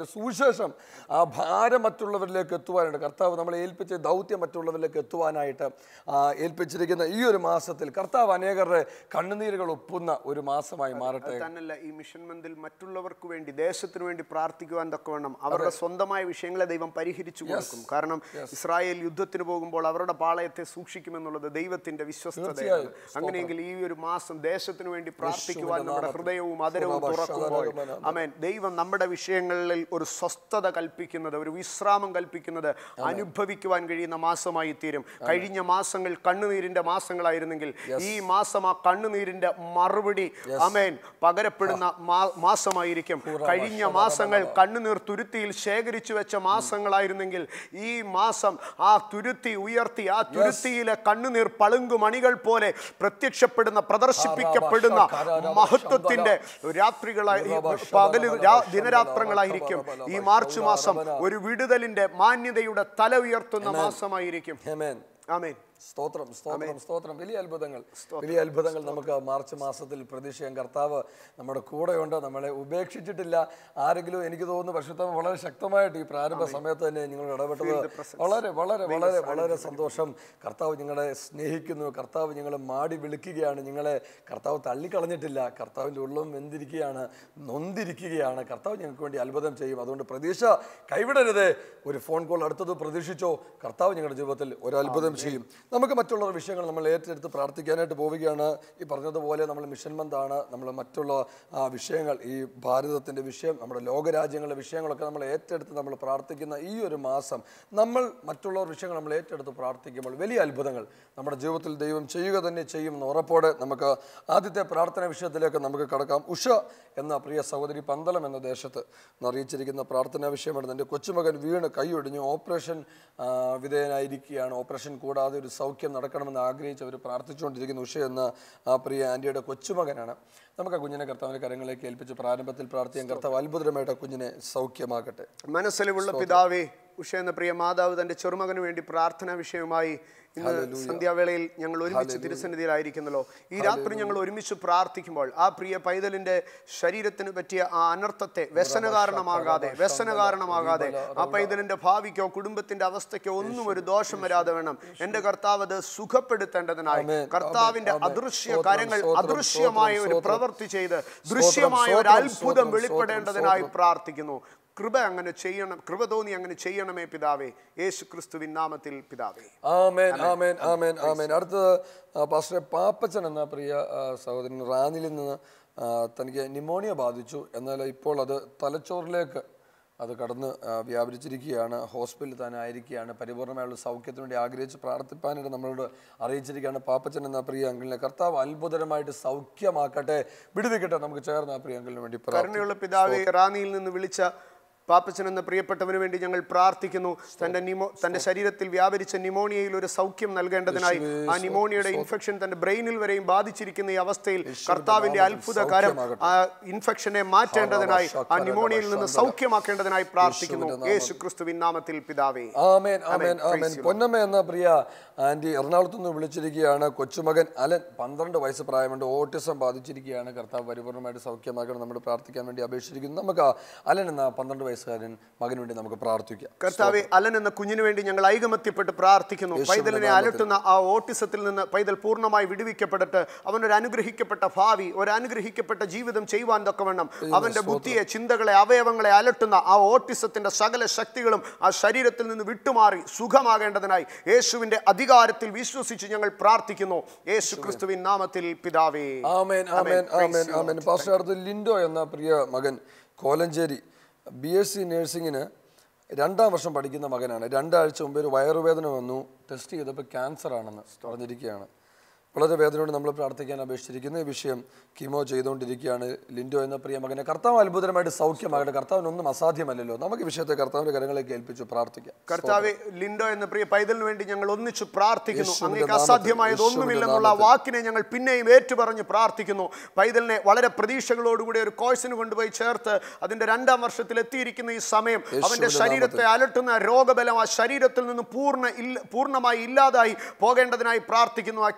സുവിശേഷം ആ ഭാരം മറ്റുള്ളവരിലേക്ക് എത്തുവാനായിട്ട് കർത്താവ് നമ്മളെ ഏൽപ്പിച്ച ദൗത്യം മറ്റുള്ളവരിലേക്ക് എത്തുവാനായിട്ട് ആ, ഏൽപ്പിച്ചിരിക്കുന്ന ഈ ഒരു മാസത്തിൽ കർത്താവ് അനേകരുടെ കണ്ണുനീരുകൾ ഒപ്പുന്ന ഒരു മാസമായി മാറട്ടെ തന്നല്ല ഈ മിഷൻ മന്തിൽ മറ്റുള്ളവർക്ക് വേണ്ടി ദേശത്തിന് വേണ്ടി പ്രാർത്ഥിക്കുവാൻ തക്കവണ്ണം അവരുടെ സ്വന്തമായ വിഷയങ്ങളെ ദൈവം പരിഹരിച്ചു കൊടുക്കും കാരണം ഇസ്രായേൽ യുദ്ധത്തിന് പോകുമ്പോൾ അവരുടെ പാളയത്തെ സൂക്ഷിക്കുമെന്നുള്ളത് ദൈവത്തിന്റെ വിശ്വസ്തതയാണ് അങ്ങനെയെങ്കിൽ ഈ ഒരു മാസം ദേശത്തിന് വേണ്ടി പ്രാർത്ഥിക്കുവാൻ നമ്മുടെ ഹൃദയവും അതരവും തുറക്കുമ്പോൾ അമേൻ ദൈവം നമ്മുടെ വിഷയങ്ങളിൽ ഒരു സ്വസ്ഥത കൽപ്പിക്കുന്നത് ഒരു വിശ്രാമം കൽപ്പിക്കുന്നത് അനുഭവിക്കുവാൻ കഴിയുന്ന മാസമായി തീരും കഴിഞ്ഞ മാസങ്ങൾ കണ്ണുനീരിന്റെ മാസങ്ങളായിരുന്നെങ്കിൽ ഈ മാസം ആ കണ്ണുനീരിന്റെ മറുപടി അമേൻ പകരപ്പെടുന്ന മാ- മാസമായിരിക്കും കഴിഞ്ഞ മാസങ്ങൾ കണ്ണുനീർ തുരുത്തിയിൽ ശേഖരിച്ചു വെച്ച മാസങ്ങളായിരുന്നെങ്കിൽ ഈ മാസം ആ തുരുത്തി ഉയർത്തി ആ തുരുത്തിയിലെ കണ്ണുനീർ പളുങ്കു മണികൾ പോലെ പ്രത്യക്ഷപ്പെടുന്ന പ്രദർശിപ്പിക്കപ്പെടുന്ന മഹത്വത്തിന്റെ രാത്രികളായി പകല് രാ- ദിനരാത്രങ്ങളായിരിക്കും ഈ മാർച്ച് മാസം ഒരു വിടുതലിന്റെ മാന്യതയുടെ തല ഉയർത്തുന്ന മാസമായിരിക്കും ഹേമേൻ ആമേൻ സ്തോത്രം സ്തോത്രം സ്തോത്രം വലിയ അത്ഭുതങ്ങൾ വലിയ അത്ഭുതങ്ങൾ നമുക്ക് മാർച്ച് മാസത്തിൽ പ്രതീക്ഷിക്കാം കർത്താവ് നമ്മുടെ കൂടെയുണ്ട് നമ്മളെ ഉപേക്ഷിച്ചിട്ടില്ല ആരെങ്കിലും എനിക്ക് തോന്നുന്നു പരിശുദ്ധം വളരെ ശക്തമായിട്ട് ഈ പ്രാരംഭ സമയത്ത് തന്നെ നിങ്ങൾ ഇടപെട്ടത് വളരെ വളരെ വളരെ വളരെ സന്തോഷം കർത്താവ് നിങ്ങളെ സ്നേഹിക്കുന്നു കർത്താവ് നിങ്ങളെ മാടി വിളിക്കുകയാണ് നിങ്ങളെ കർത്താവ് തള്ളിക്കളഞ്ഞിട്ടില്ല കർത്താവിൻ്റെ ഉള്ളം വെന്തിരിക്കുകയാണ് നൊന്തിരിക്കുകയാണ് കർത്താവ് ഞങ്ങൾക്ക് വേണ്ടി അത്ഭുതം ചെയ്യും അതുകൊണ്ട് പ്രതീക്ഷ കൈവിടരുത് ഒരു ഫോൺ കോൾ അടുത്തത് പ്രതീക്ഷിച്ചോ കർത്താവ് ഞങ്ങളുടെ ജീവിതത്തിൽ ഒരു അത്ഭുതം ചെയ്യും നമുക്ക് മറ്റുള്ള വിഷയങ്ങൾ നമ്മൾ ഏറ്റെടുത്ത് പ്രാർത്ഥിക്കാനായിട്ട് പോവുകയാണ് ഈ പറഞ്ഞതുപോലെ നമ്മൾ മിഷൻ മന്താണ് നമ്മൾ മറ്റുള്ള ആ, വിഷയങ്ങൾ ഈ ഭാരതത്തിൻ്റെ വിഷയം നമ്മുടെ ലോകരാജ്യങ്ങളുടെ വിഷയങ്ങളൊക്കെ നമ്മൾ ഏറ്റെടുത്ത് നമ്മൾ പ്രാർത്ഥിക്കുന്ന ഈ ഒരു മാസം നമ്മൾ മറ്റുള്ള വിഷയങ്ങൾ നമ്മൾ ഏറ്റെടുത്ത് പ്രാർത്ഥിക്കുമ്പോൾ വലിയ അത്ഭുതങ്ങൾ നമ്മുടെ ജീവിതത്തിൽ ദൈവം ചെയ്യുക തന്നെ ചെയ്യുമെന്ന് ഉറപ്പോടെ നമുക്ക് ആദ്യത്തെ പ്രാർത്ഥന വിഷയത്തിലേക്ക് നമുക്ക് കടക്കാം ഉഷ എന്ന പ്രിയ സഹോദരി പന്തളം എന്ന ദേശത്ത് നിന്ന് അറിയിച്ചിരിക്കുന്ന പ്രാർത്ഥനാ വിഷയമാണ് എൻ്റെ കൊച്ചുമകൻ വീണ് കൈയൊടിഞ്ഞു ഓപ്പറേഷൻ ആ, വിധേയനായിരിക്കുകയാണ് ഓപ്പറേഷൻ കൂടാതെ ഒരു സൗഖ്യം നടക്കണമെന്ന് ആഗ്രഹിച്ച് അവർ പ്രാർത്ഥിച്ചുകൊണ്ടിരിക്കുന്ന ഉഷ എന്ന ആ പ്രിയ ആൻറ്റിയുടെ കൊച്ചുമകനാണ് നമുക്ക് ആ കുഞ്ഞിനെ കർത്താവിൻ്റെ കരങ്ങളിലേക്ക് ഏൽപ്പിച്ച് പ്രാരംഭത്തിൽ പ്രാർത്ഥിക്കാൻ കർത്താവ് അത്ഭുതമായിട്ട് ആ കുഞ്ഞിനെ സൗഖ്യമാക്കട്ടെ മനസ്സിലുള്ള പിതാവേ ഉഷ എന്ന പ്രിയ മാതാവ് തന്റെ ചെറുമകന് വേണ്ടി പ്രാർത്ഥനാ വിഷയമായി ഇന്ന് സന്ധ്യാവേളയിൽ ഞങ്ങൾ ഒരുമിച്ച് തിരുസന്നിധിയിലായിരിക്കുന്നല്ലോ ഈ രാത്രി ഞങ്ങൾ ഒരുമിച്ച് പ്രാർത്ഥിക്കുമ്പോൾ ആ പ്രിയ പൈതലിന്റെ ശരീരത്തിന് പറ്റിയ ആ അനർത്ഥത്തെ വ്യസന കാരണമാകാതെ വ്യസന കാരണമാകാതെ ആ പൈതലിന്റെ ഭാവിക്കോ കുടുംബത്തിന്റെ അവസ്ഥയ്ക്കോ ഒന്നും ഒരു ദോഷം വരാതെ വേണം എന്റെ കർത്താവ് അത് സുഖപ്പെടുത്തേണ്ടതിനായി കർത്താവിന്റെ അദൃശ്യ കാര്യങ്ങൾ അദൃശ്യമായ ഒരു പ്രവൃത്തി ചെയ്ത് ദൃശ്യമായ ഒരു അത്ഭുതം വെളിപ്പെടേണ്ടതിനായി പ്രാർത്ഥിക്കുന്നു കൃപ അങ്ങനെ ചെയ്യണം കൃപ തോന്നി അങ്ങനെ ചെയ്യണമേ പിതാവേ യേശു ക്രിസ്തുവിൻ നാമത്തിൽ പിതാവേ ആമേൻ ആമേൻ ആമേൻ ആമേൻ അടുത്തത് ആ, പാസ്റ്ററെ പാപ്പച്ചൻ എന്ന പ്രിയ ആ, സഹോദരൻ റാന്നിൽ നിന്ന് ആ, തനിക്ക് നിമോണിയ ബാധിച്ചു എന്നാൽ ഇപ്പോൾ അത് തലച്ചോറിലേക്ക് അത് കടന്ന് ആ, വ്യാപരിച്ചിരിക്കുകയാണ് ഹോസ്പിറ്റലിൽ തന്നെ ആയിരിക്കുകയാണ് പരിപൂർണമായുള്ള സൗഖ്യത്തിന് വേണ്ടി ആഗ്രഹിച്ച് പ്രാർത്ഥിപ്പാനായിട്ട് നമ്മളോട് അറിയിച്ചിരിക്കുകയാണ് പാപ്പച്ചൻ എന്ന പ്രിയ അങ്കിളിനെ കർത്താവ് അത്ഭുതകരമായിട്ട് സൗഖ്യമാക്കട്ടെ വിടുവിക്കട്ടെ നമുക്ക് ചേർന്ന് ആ പ്രിയ അങ്കിളിന് വേണ്ടി പ്രാർത്ഥിക്കാം കരുണയുള്ള പിതാവേ റാന്നിയിൽ നിന്ന് വിളിച്ച പാപ്പച്ചൻ എന്ന പ്രിയപ്പെട്ടവന് വേണ്ടി ഞങ്ങൾ പ്രാർത്ഥിക്കുന്നു തന്റെ നിമോ തന്റെ ശരീരത്തിൽ വ്യാപരിച്ച നിമോണിയയിൽ ഒരു സൗഖ്യം നൽകേണ്ടതിനായി ആ നിമോണിയയുടെ ഇൻഫെക്ഷൻ തന്റെ ബ്രെയിനിൽ വരെയും ബാധിച്ചിരിക്കുന്ന ഈ അവസ്ഥയിൽ കർത്താവിന്റെ അത്ഭുത കാരം ആ ഇൻഫെക്ഷനെ മാറ്റേണ്ടതിനായി ആ നിമോണിയയിൽ നിന്ന് സൗഖ്യമാക്കേണ്ടതിനായി പ്രാർത്ഥിക്കുന്നു യേശു ക്രിസ്തുവിൻ നാമത്തിൽ പിതാവേ ആമേൻ ആമേൻ ആമേൻ പൊന്നമ്മ എന്ന പ്രിയ ആന്റി എറണാകുളത്ത് നിന്ന് വിളിച്ചിരിക്കുകയാണ് കൊച്ചുമകൻ അലൻ പന്ത്രണ്ട് വയസ്സ് പ്രായമുണ്ട് ഓട്ടിസം ബാധിച്ചിരിക്കുകയാണ് കർത്താവ് പരിപൂർണമായിട്ട് സൗഖ്യമാക്കണം നമ്മൾ പ്രാർത്ഥിക്കാൻ വേണ്ടി അപേക്ഷിച്ചിരിക്കുന്നു നമുക്ക് ആ അലൻ എന്ന പന്ത്രണ്ട് വയസ്സുകാരൻ മകന് വേണ്ടി നമുക്ക് പ്രാർത്ഥിക്കാം കർത്താവെ അലൻ എന്ന കുഞ്ഞിന് വേണ്ടി ഞങ്ങൾ ഐകമത്യപ്പെട്ട് പ്രാർത്ഥിക്കുന്നു പൈതലിനെ അലട്ടുന്ന ആ ഓട്ടിസത്തിൽ നിന്ന് പൈതൽ പൂർണ്ണമായി വിടുവിക്കപ്പെട്ടിട്ട് അവനൊരു അനുഗ്രഹിക്കപ്പെട്ട ഭാവി ഒരു അനുഗ്രഹിക്കപ്പെട്ട ജീവിതം ചെയ്യുവാൻ തക്കവണ്ണം അവന്റെ ബുദ്ധിയെ ചിന്തകളെ അവയവങ്ങളെ അലട്ടുന്ന ആ ഓട്ടിസത്തിന്റെ സകല ശക്തികളും ആ ശരീരത്തിൽ നിന്ന് വിട്ടുമാറി സുഖമാകേണ്ടതിനായി യേശുവിന്റെ അധികാരത്തിൽ വിശ്വസിച്ച് ഞങ്ങൾ പ്രാർത്ഥിക്കുന്നു യേശു ക്രിസ്തുവിൻ നാമത്തിൽ പിതാവേ ആമേൻ ആമേൻ ആമേൻ ആമേൻ പാസ്റ്റർ അടുത്ത് ലിൻഡോ എന്ന പ്രിയ മകൻ കോലഞ്ചേരി ബി എസ് സി നഴ്സിങ്ങിന് രണ്ടാം വർഷം പഠിക്കുന്ന മകനാണ് രണ്ടാഴ്ച മുമ്പ് ഒരു വയറുവേദന വന്നു ടെസ്റ്റ് ചെയ്തപ്പോൾ ക്യാൻസർ ആണെന്ന് പറഞ്ഞിരിക്കുകയാണ് വളരെ വേദനയോട് നമ്മൾ പ്രാർത്ഥിക്കാൻ അപേക്ഷിച്ചിരിക്കുന്ന ഈ വിഷയം കീമോ ചെയ്തുകൊണ്ടിരിക്കുകയാണ് ലിൻഡോ എന്ന പ്രിയ മകനെ കർത്താവ് അത്ഭുതമായിട്ട് സൗഖ്യമാകട്ടെ കർത്താവിനൊന്നും അസാധ്യമല്ലല്ലോ നമുക്ക് ഈ വിഷയത്തെ കർത്താവിന്റെ കരങ്ങളിലേക്ക് ഏൽപ്പിച്ചു പ്രാർത്ഥിക്കാം കർത്താവെ ലിൻഡോ എന്ന പ്രിയ പൈതലിന് വേണ്ടി ഞങ്ങൾ ഒന്നിച്ച് പ്രാർത്ഥിക്കുന്നു യേശുവിന്റെ അങ്ങേക്ക് നാമത്തിൽ, അസാധ്യമായതൊന്നുമില്ലെന്നുള്ള ആ വാക്കിനെ ഞങ്ങൾ പിന്നെയും ഏറ്റുപറഞ്ഞ് പ്രാർത്ഥിക്കുന്നു പൈതലിനെ വളരെ പ്രതീക്ഷകളോടുകൂടി ഒരു കോഴ്സിന് കൊണ്ടുപോയി ചേർത്ത് അതിന്റെ രണ്ടാം വർഷത്തിൽ എത്തിയിരിക്കുന്ന ഈ സമയം അവന്റെ ശരീരത്തെ അലട്ടുന്ന രോഗബലം ആ ശരീരത്തിൽ നിന്ന് പൂർണ്ണ ഇല്ല പൂർണ്ണമായി ഇല്ലാതായി പോകേണ്ടതിനായി പ്രാർത്ഥിക്കുന്നു ആ ക്യാൻസർ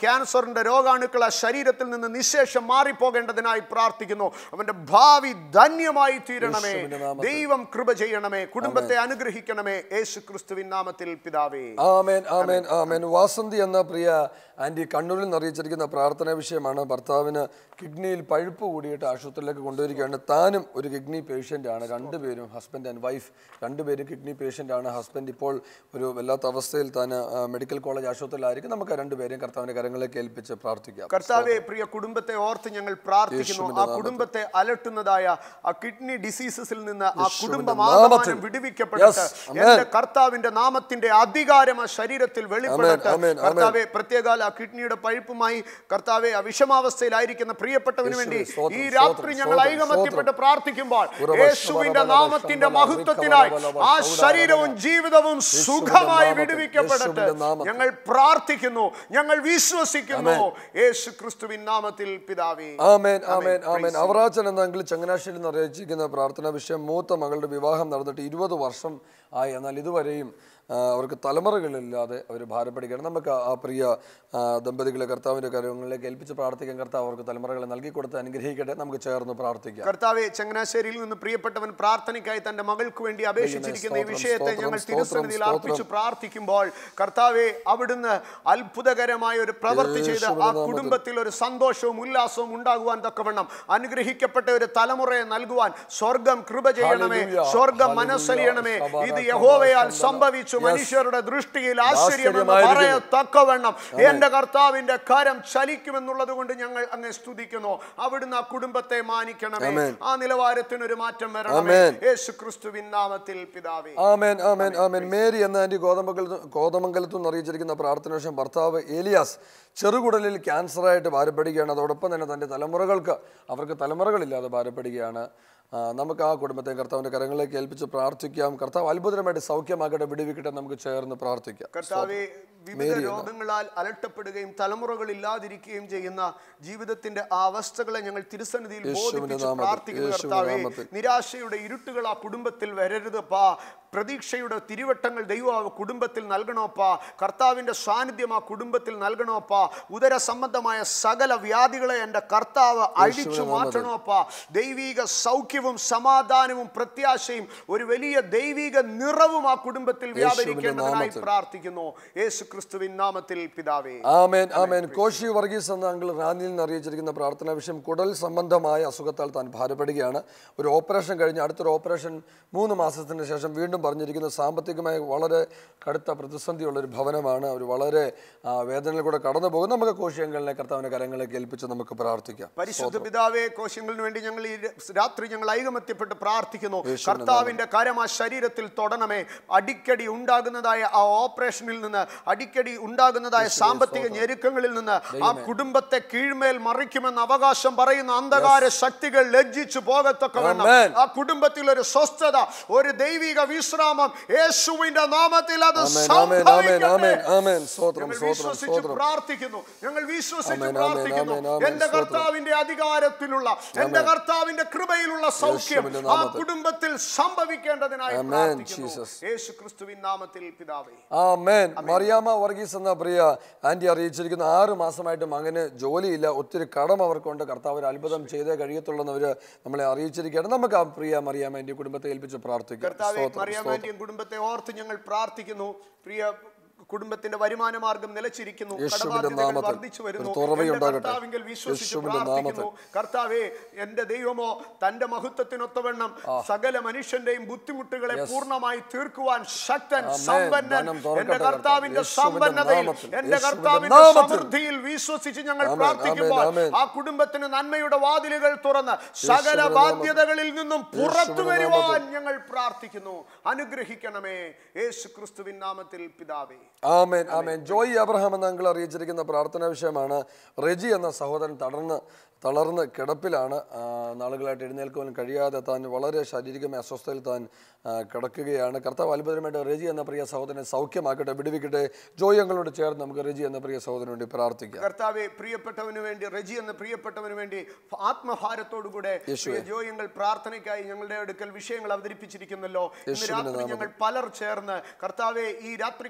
ക്യാൻസറിന്റെ രോഗാണുക്കൾ ആ ശരീരത്തിൽ നിന്ന് നിശേഷം മാറിപ്പോകേണ്ടതിനായി പ്രാർത്ഥിക്കുന്നു അവന്റെ ഭാവി ധന്യമായി തീരണമേ യേശുവിന്റെ നാമത്തിൽ. ദൈവം കൃപ ചെയ്യണമേ കുടുംബത്തെ അനുഗ്രഹിക്കണമേ യേശു ക്രിസ്തുവിൻ നാമത്തിൽ പിതാവേ ആമേൻ ആമേൻ ആമേൻ വാസന്തി എന്ന പ്രിയ ആൻറ്റി കണ്ണൂരിൽ നിന്ന് അറിയിച്ചിരിക്കുന്ന പ്രാർത്ഥനാ വിഷയമാണ് ഭർത്താവിന് കിഡ്നിയിൽ പഴുപ്പ് കൂടിയിട്ട് ആശുപത്രിയിലേക്ക് കൊണ്ടുവരികയാണ് താനും ഒരു കിഡ്നി പേഷ്യൻ്റ് ആണ് രണ്ടുപേരും ഹസ്ബൻഡ് ആൻഡ് വൈഫ് രണ്ടുപേരും കിഡ്നി പേഷ്യൻ്റ് ആണ് ഹസ്ബൻഡ് ഇപ്പോൾ ഒരു വല്ലാത്ത അവസ്ഥയിൽ താൻ ആ, മെഡിക്കൽ കോളേജ് ആശുപത്രിയിലായിരിക്കും നമുക്ക് ആ രണ്ടുപേരെയും കർത്താവിൻ്റെ കരങ്ങളിലേക്ക് ഏൽപ്പിച്ച് പ്രാർത്ഥിക്കാം കർത്താവെ പ്രിയ കുടുംബത്തെ ഓർത്ത് ഞങ്ങൾ പ്രാർത്ഥിക്കുന്നു ആ കുടുംബത്തെ അലട്ടുന്നതായ ആ കിഡ്നി ഡിസീസസിൽ നിന്ന് ആ കുടുംബമാകമാനം നാമത്തിൽ. വിടുവിക്കപ്പെട്ടിട്ട് Yes, amen. എന്റെ കർത്താവിന്റെ നാമത്തിന്റെ അധികാരം ആ ശരീരത്തിൽ വെളിപ്പെടട്ടെ amen, amen. കർത്താവെ പ്രത്യേകാല ആ കിഡ്നിയുടെ പഴുപ്പുമായി കർത്താവെ ആ വിഷമാവസ്ഥയിലായിരിക്കുന്ന പ്രിയപ്പെട്ടവന് വേണ്ടി സ്തോത്രം, ഈ സ്തോത്രം, രാത്രി ഞങ്ങൾ സ്തോത്രം, ഐകമത്യപ്പെട്ട് പ്രാർത്ഥിക്കുമ്പോൾ ഉറവ യേശുവിന്റെ ശബരബല നാമത്തിന്റെ ശബരബല മഹത്വത്തിനായി റിക്കബല ആ ശൗഡ ശരീരവും ജീവിതവും സുഖമായി നാമത്തിൽ, വിടുവിക്കപ്പെടട്ടെ യേശുവിന്റെ നാമത്തിൽ. ഞങ്ങൾ പ്രാർത്ഥിക്കുന്നു ഞങ്ങൾ വിശ്വസിക്കുന്നു യേശു ക്രിസ്തുവിൻ നാമത്തിൽ പിതാവേ ആമേൻ ആമേൻ ആമേൻ അവറാച്ചൻ എന്ന അങ്കിൾ ചങ്ങനാശ്ശേരിയിൽ നിന്ന് അറിയിച്ചിരിക്കുന്ന പ്രാർത്ഥനാ വിഷയം മൂത്ത മകളുടെ വിവാഹം നടന്നിട്ട് ഇരുപത് വർഷം ആയി എന്നാൽ ഇതുവരെയും ആ, അവർക്ക് തലമുറകളില്ലാതെ അവർ ഭാരപ്പെടുകയാണ് നമുക്ക് ആ പ്രിയ ആ, ദമ്പതികളെ കർത്താവിൻ്റെ കാര്യങ്ങളിലേക്ക് ഏൽപ്പിച്ച് പ്രാർത്ഥിക്കാൻ കർത്താവ് അവർക്ക് തലമുറകളെ നൽകി കൊടുത്ത് അനുഗ്രഹിക്കട്ടെ നമുക്ക് ചേർന്ന് പ്രാർത്ഥിക്കാം കർത്താവെ ചങ്ങനാശ്ശേരിയിൽ നിന്ന് പ്രിയപ്പെട്ടവൻ പ്രാർത്ഥനയ്ക്കായി തന്റെ മകൾക്ക് വേണ്ടി അപേക്ഷിച്ചിരിക്കുന്ന ഈ സ്തോത്രം, വിഷയത്തെ സ്തോത്രം, ഞങ്ങൾ സ്തോത്രം, തിരുസന്നിധിയിൽ സ്തോത്രം. അർപ്പിച്ച് പ്രാർത്ഥിക്കുമ്പോൾ കർത്താവെ അവിടുന്ന് അത്ഭുതകരമായ ഒരു പ്രവൃത്തി ചെയ്ത് ആ യേശുവിന്റെ നാമത്തിൽ. കുടുംബത്തിൽ ഒരു സന്തോഷവും ഉല്ലാസവും ഉണ്ടാകുവാൻ തക്കവണ്ണം അനുഗ്രഹിക്കപ്പെട്ട ഒരു തലമുറയെ നൽകുവാൻ സ്വർഗം കൃപ ചെയ്യണമേ ഹല്ലേലൂയ, സ്വർഗം ഹല്ലേലൂയ, മനസ്സറിയണമേ സബാന, ഇത് സബാന, യഹോവയാൽ സബാന. സംഭവിച്ചു Yes. മനുഷ്യരുടെ ദൃഷ്ടിയിൽ ആശ്ചര്യമെന്ന് ആശ്ചര്യമായിരിക്കുന്നു. പറയത്തക്കവണ്ണം എന്റെ കർത്താവിന്റെ കരം ചലിക്കുമെന്നുള്ളത് കൊണ്ട് ഞങ്ങൾ അങ്ങ് സ്തുതിക്കുന്നു അവിടുന്ന് ആ കുടുംബത്തെ മാനിക്കണമേ Amen. ആ നിലവാരത്തിന് ഒരു മാറ്റം വരണമേ Amen. യേശു ക്രിസ്തുവിൻ നാമത്തിൽ പിതാവേ ആമേൻ ആമേൻ ആമേൻ മേരി എന്ന ആൻറ്റി ഗോതമ്പകലത്ത് കോതമംഗലത്തു നിന്ന് അറിയിച്ചിരിക്കുന്ന പ്രാർത്ഥന വശം ഭർത്താവ് ഏലിയാസ് ചെറുകുടലിൽ ക്യാൻസറായിട്ട് ഭാരപ്പെടുകയാണ് അതോടൊപ്പം തന്നെ തൻ്റെ തലമുറകൾക്ക് അവർക്ക് തലമുറകളില്ലാതെ ഭാരപ്പെടുകയാണ് ആ, നമുക്ക് ആ കുടുംബത്തെ കർത്താവിൻ്റെ കരങ്ങളിലേക്ക് ഏൽപ്പിച്ച് പ്രാർത്ഥിക്കാം കർത്താവ് അത്ഭുതമായിട്ട് സൗഖ്യമാക്കട്ടെ വിടുവിക്കട്ടെ നമുക്ക് ചേർന്ന് പ്രാർത്ഥിക്കാം കർത്താവെ വിവിധ രോഗങ്ങളാൽ അലട്ടപ്പെടുകയും തലമുറകൾ ഇല്ലാതിരിക്കുകയും ചെയ്യുന്ന ജീവിതത്തിന്റെ ആ അവസ്ഥകളെ ഞങ്ങൾ തിരുസന്നിധിയിൽ ബോധിപ്പിച്ച് നാമത്തിൽ, പ്രാർത്ഥിക്കുന്നു യേശുവിന്റെ കർത്താവെ നാമത്തിൽ. നിരാശയുടെ ഇരുട്ടുകൾ ആ കുടുംബത്തിൽ വരരുതപ്പാ പ്രതീക്ഷയുടെ തിരുവട്ടങ്ങൾ ദൈവം ആ കുടുംബത്തിൽ നൽകണോപ്പാ കർത്താവിന്റെ സാന്നിധ്യം ആ കുടുംബത്തിൽ നൽകണോപ്പാ ഉദര സംബന്ധമായ സകല വ്യാധികളെ എൻ്റെ കർത്താവ് അഴിച്ചു മാറ്റണോപ്പാ ദൈവിക സൗഖ്യവും സമാധാനവും പ്രത്യാശയും ഒരു വലിയ ദൈവിക നിറവും ആ കുടുംബത്തിൽ വ്യാപരിക്കേണ്ടതിനായി പ്രാർത്ഥിക്കുന്നു യേശു ക്രിസ്തുവിൻ നാമത്തിൽ പിതാവേ ആമേൻ ആമേൻ കോശി വർഗീസ് എന്ന അങ്കിൾ റാന്നിയിൽ നിന്ന് അറിയിച്ചിരിക്കുന്ന പ്രാർത്ഥനാ വിഷയം കുടൽ സംബന്ധമായ അസുഖത്താൽ താൻ ഭാരപ്പെടുകയാണ് ഒരു ഓപ്പറേഷൻ കഴിഞ്ഞ് അടുത്തൊരു ഓപ്പറേഷൻ മൂന്ന് മാസത്തിന് ശേഷം വീണ്ടും പറഞ്ഞിരിക്കുന്ന സാമ്പത്തികമായി വളരെ കടുത്ത പ്രതിസന്ധിയുള്ള ഒരു ഭവനമാണ് അവർ വളരെ ആ, വേദനയിൽ കൂടെ കടന്നു പോകും നമുക്ക് കോശി അങ്കിളിനെ കർത്താവിൻ്റെ കരങ്ങളിലേക്ക് ഏൽപ്പിച്ച് നമുക്ക് പ്രാർത്ഥിക്കാം പരിശുദ്ധ പിതാവേ കോശങ്ങൾക്ക് വേണ്ടി ഞങ്ങൾ ഈ രാത്രി ഞങ്ങൾ ഐകമത്യപ്പെട്ട് പ്രാർത്ഥിക്കുന്നു കർത്താവിന്റെ കരം ആ ശരീരത്തിൽ തൊടണമേ അടിക്കടി ഉണ്ടാകുന്നതായ ആ ഓപ്പറേഷനിൽ നിന്ന് അടിക്കടി ഉണ്ടാകുന്നതായ സാമ്പത്തിക ഞെരുക്കങ്ങളിൽ നിന്ന് ആ കുടുംബത്തെ കീഴ്മേൽ മറിക്കുമെന്ന് അവകാശം പറയുന്ന അന്ധകാര ശക്തികൾ ലജ്ജിച്ചു പോകത്തക്കവണ്ണം Amen. ആ കുടുംബത്തിൽ ഒരു സ്വസ്ഥത ഒരു ദൈവിക വിശ്രാമം യേശുവിന്റെ നാമത്തിൽ അത് ആമേൻ ആമേൻ ആമേൻ ആമേൻ സംഭവിക്കട്ടെ ആമേൻ സ്തോത്രം ഞങ്ങൾ സ്തോത്രം വിശ്വസിച്ച് സ്തോത്രം പ്രാർത്ഥിക്കുന്നു ഞങ്ങൾ വിശ്വസിച്ച് ആമേൻ, ആമേൻ, പ്രാർത്ഥിക്കുന്നു ആമേൻ, ആമേൻ, എന്റെ സ്തോത്രം. കർത്താവിന്റെ അധികാരത്തിലുള്ള എന്റെ കർത്താവിന്റെ കൃപയിലുള്ള സൗഖ്യം യേശുവിന്റെ ആ നാമത്തിൽ. കുടുംബത്തിൽ സംഭവിക്കേണ്ടതിനായി ആമേൻ, പ്രാർത്ഥിക്കുന്നു ജീസസ്. യേശു ക്രിസ്തുവിൻ നാമത്തിൽ പിതാവേ ആമേൻ മറിയാമ്മ വർഗീസ് എന്ന പ്രിയ ആന്റി അറിയിച്ചിരിക്കുന്ന ആറ് മാസമായിട്ട് മകന് ജോലിയില്ല ഒത്തിരി കടം അവർക്കുണ്ട് കർത്താവ് ഒരു അത്ഭുതം ചെയ്തേ കഴിയത്തുള്ളൂ അവർ നമ്മളെ അറിയിച്ചിരിക്കുകയാണ് നമുക്ക് ആ പ്രിയ മറിയാമ്മ എൻ്റെ കുടുംബത്തെ ഏൽപ്പിച്ച് പ്രാർത്ഥിക്കാം കർത്താവെ സ്തോത്രം, മറിയാമാന്റെയും കുടുംബത്തെ ഓർത്ത് ഞങ്ങൾ പ്രാർത്ഥിക്കുന്നു പ്രിയ കുടുംബത്തിന്റെ വരുമാന മാർഗം നിലച്ചിരിക്കുന്നു യേശുവിന്റെ കടബാധ്യതകൾ നാമത്തിൽ വർദ്ധിച്ചു വരുന്നു ഒരു തുറവയുണ്ടാകട്ടെ. എന്റെ കർത്താവിങ്കൽ വിശ്വസിച്ച് യേശുവിന്റെ പ്രാർത്ഥിക്കുന്നു കർത്താവേ എന്റെ ദൈവമോ തന്റെ മഹത്വത്തിനൊത്തവണ്ണം സകല മനുഷ്യന്റെയും ബുദ്ധിമുട്ടുകളെ പൂർണ്ണമായി തീർക്കുവാൻ ശക്തൻ ആമേൻ. സമ്പന്നൻ ധനം തുറക്കട്ടെ എന്റെ കർത്താവേ. കർത്താവിന്റെ യേശുവിന്റെ സമ്പന്നതയിൽ നാമത്തിൽ, എന്റെ യേശുവിന്റെ കർത്താവിന്റെ നാമത്തിൽ. സമൃദ്ധിയിൽ വിശ്വസിച്ച് ഞങ്ങൾ ആമേൻ, പ്രാർത്ഥിക്കുമ്പോൾ ആമേൻ, ആമേൻ. ആ കുടുംബത്തിന് നന്മയുടെ വാതിലുകൾ തുറന്ന് സകല യേശുവിന്റെ ബാധ്യതകളിൽ നിന്നും പുറത്തു യേശുവിന്റെ വരുവാൻ ഞങ്ങൾ പ്രാർത്ഥിക്കുന്നു അനുഗ്രഹിക്കണമേ യേശു ക്രിസ്തുവിൻ നാമത്തിൽ പിതാവേ ആമേൻ ആമേൻ ജോയി അബ്രഹാം എന്ന അങ്കിൾ അറിയിച്ചിരിക്കുന്ന പ്രാർത്ഥനാ വിഷയമാണ് റെജി എന്ന സഹോദരൻ തളർന്ന് തളർന്ന് കിടപ്പിലാണ് ആ, നാളുകളായിട്ട് എഴുന്നേൽക്കുവാൻ കഴിയാതെ താൻ വളരെ ശാരീരികമായ അസ്വസ്ഥതയിൽ താൻ ആ, കിടക്കുകയാണ് കർത്താവ് അത്ഭുതമായിട്ട് റെജി എന്ന പ്രിയ സഹോദരനെ സൗഖ്യമാക്കട്ടെ വിടുവിക്കട്ടെ ജോയി അങ്ങളോട് ചേർന്ന് നമുക്ക് റെജി എന്ന പ്രിയ സഹോദരന് വേണ്ടി പ്രാർത്ഥിക്കാം കർത്താവെ പ്രിയപ്പെട്ടവന് വേണ്ടി റജി എന്ന പ്രിയപ്പെട്ടവന് വേണ്ടി ആത്മഭാരത്തോടുകൂടെ പ്രിയ ജോയങ്ങൾ പ്രാർത്ഥനയ്ക്കായി ഞങ്ങളുടെ അടുക്കൽ വിഷയങ്ങൾ അവതരിപ്പിച്ചിരിക്കുന്നല്ലോ ഇന്ന് രാത്രി ഞങ്ങൾ പലർ ചേർന്ന് കർത്താവെ ഈ രാത്രികാലം പ്രാർത്ഥന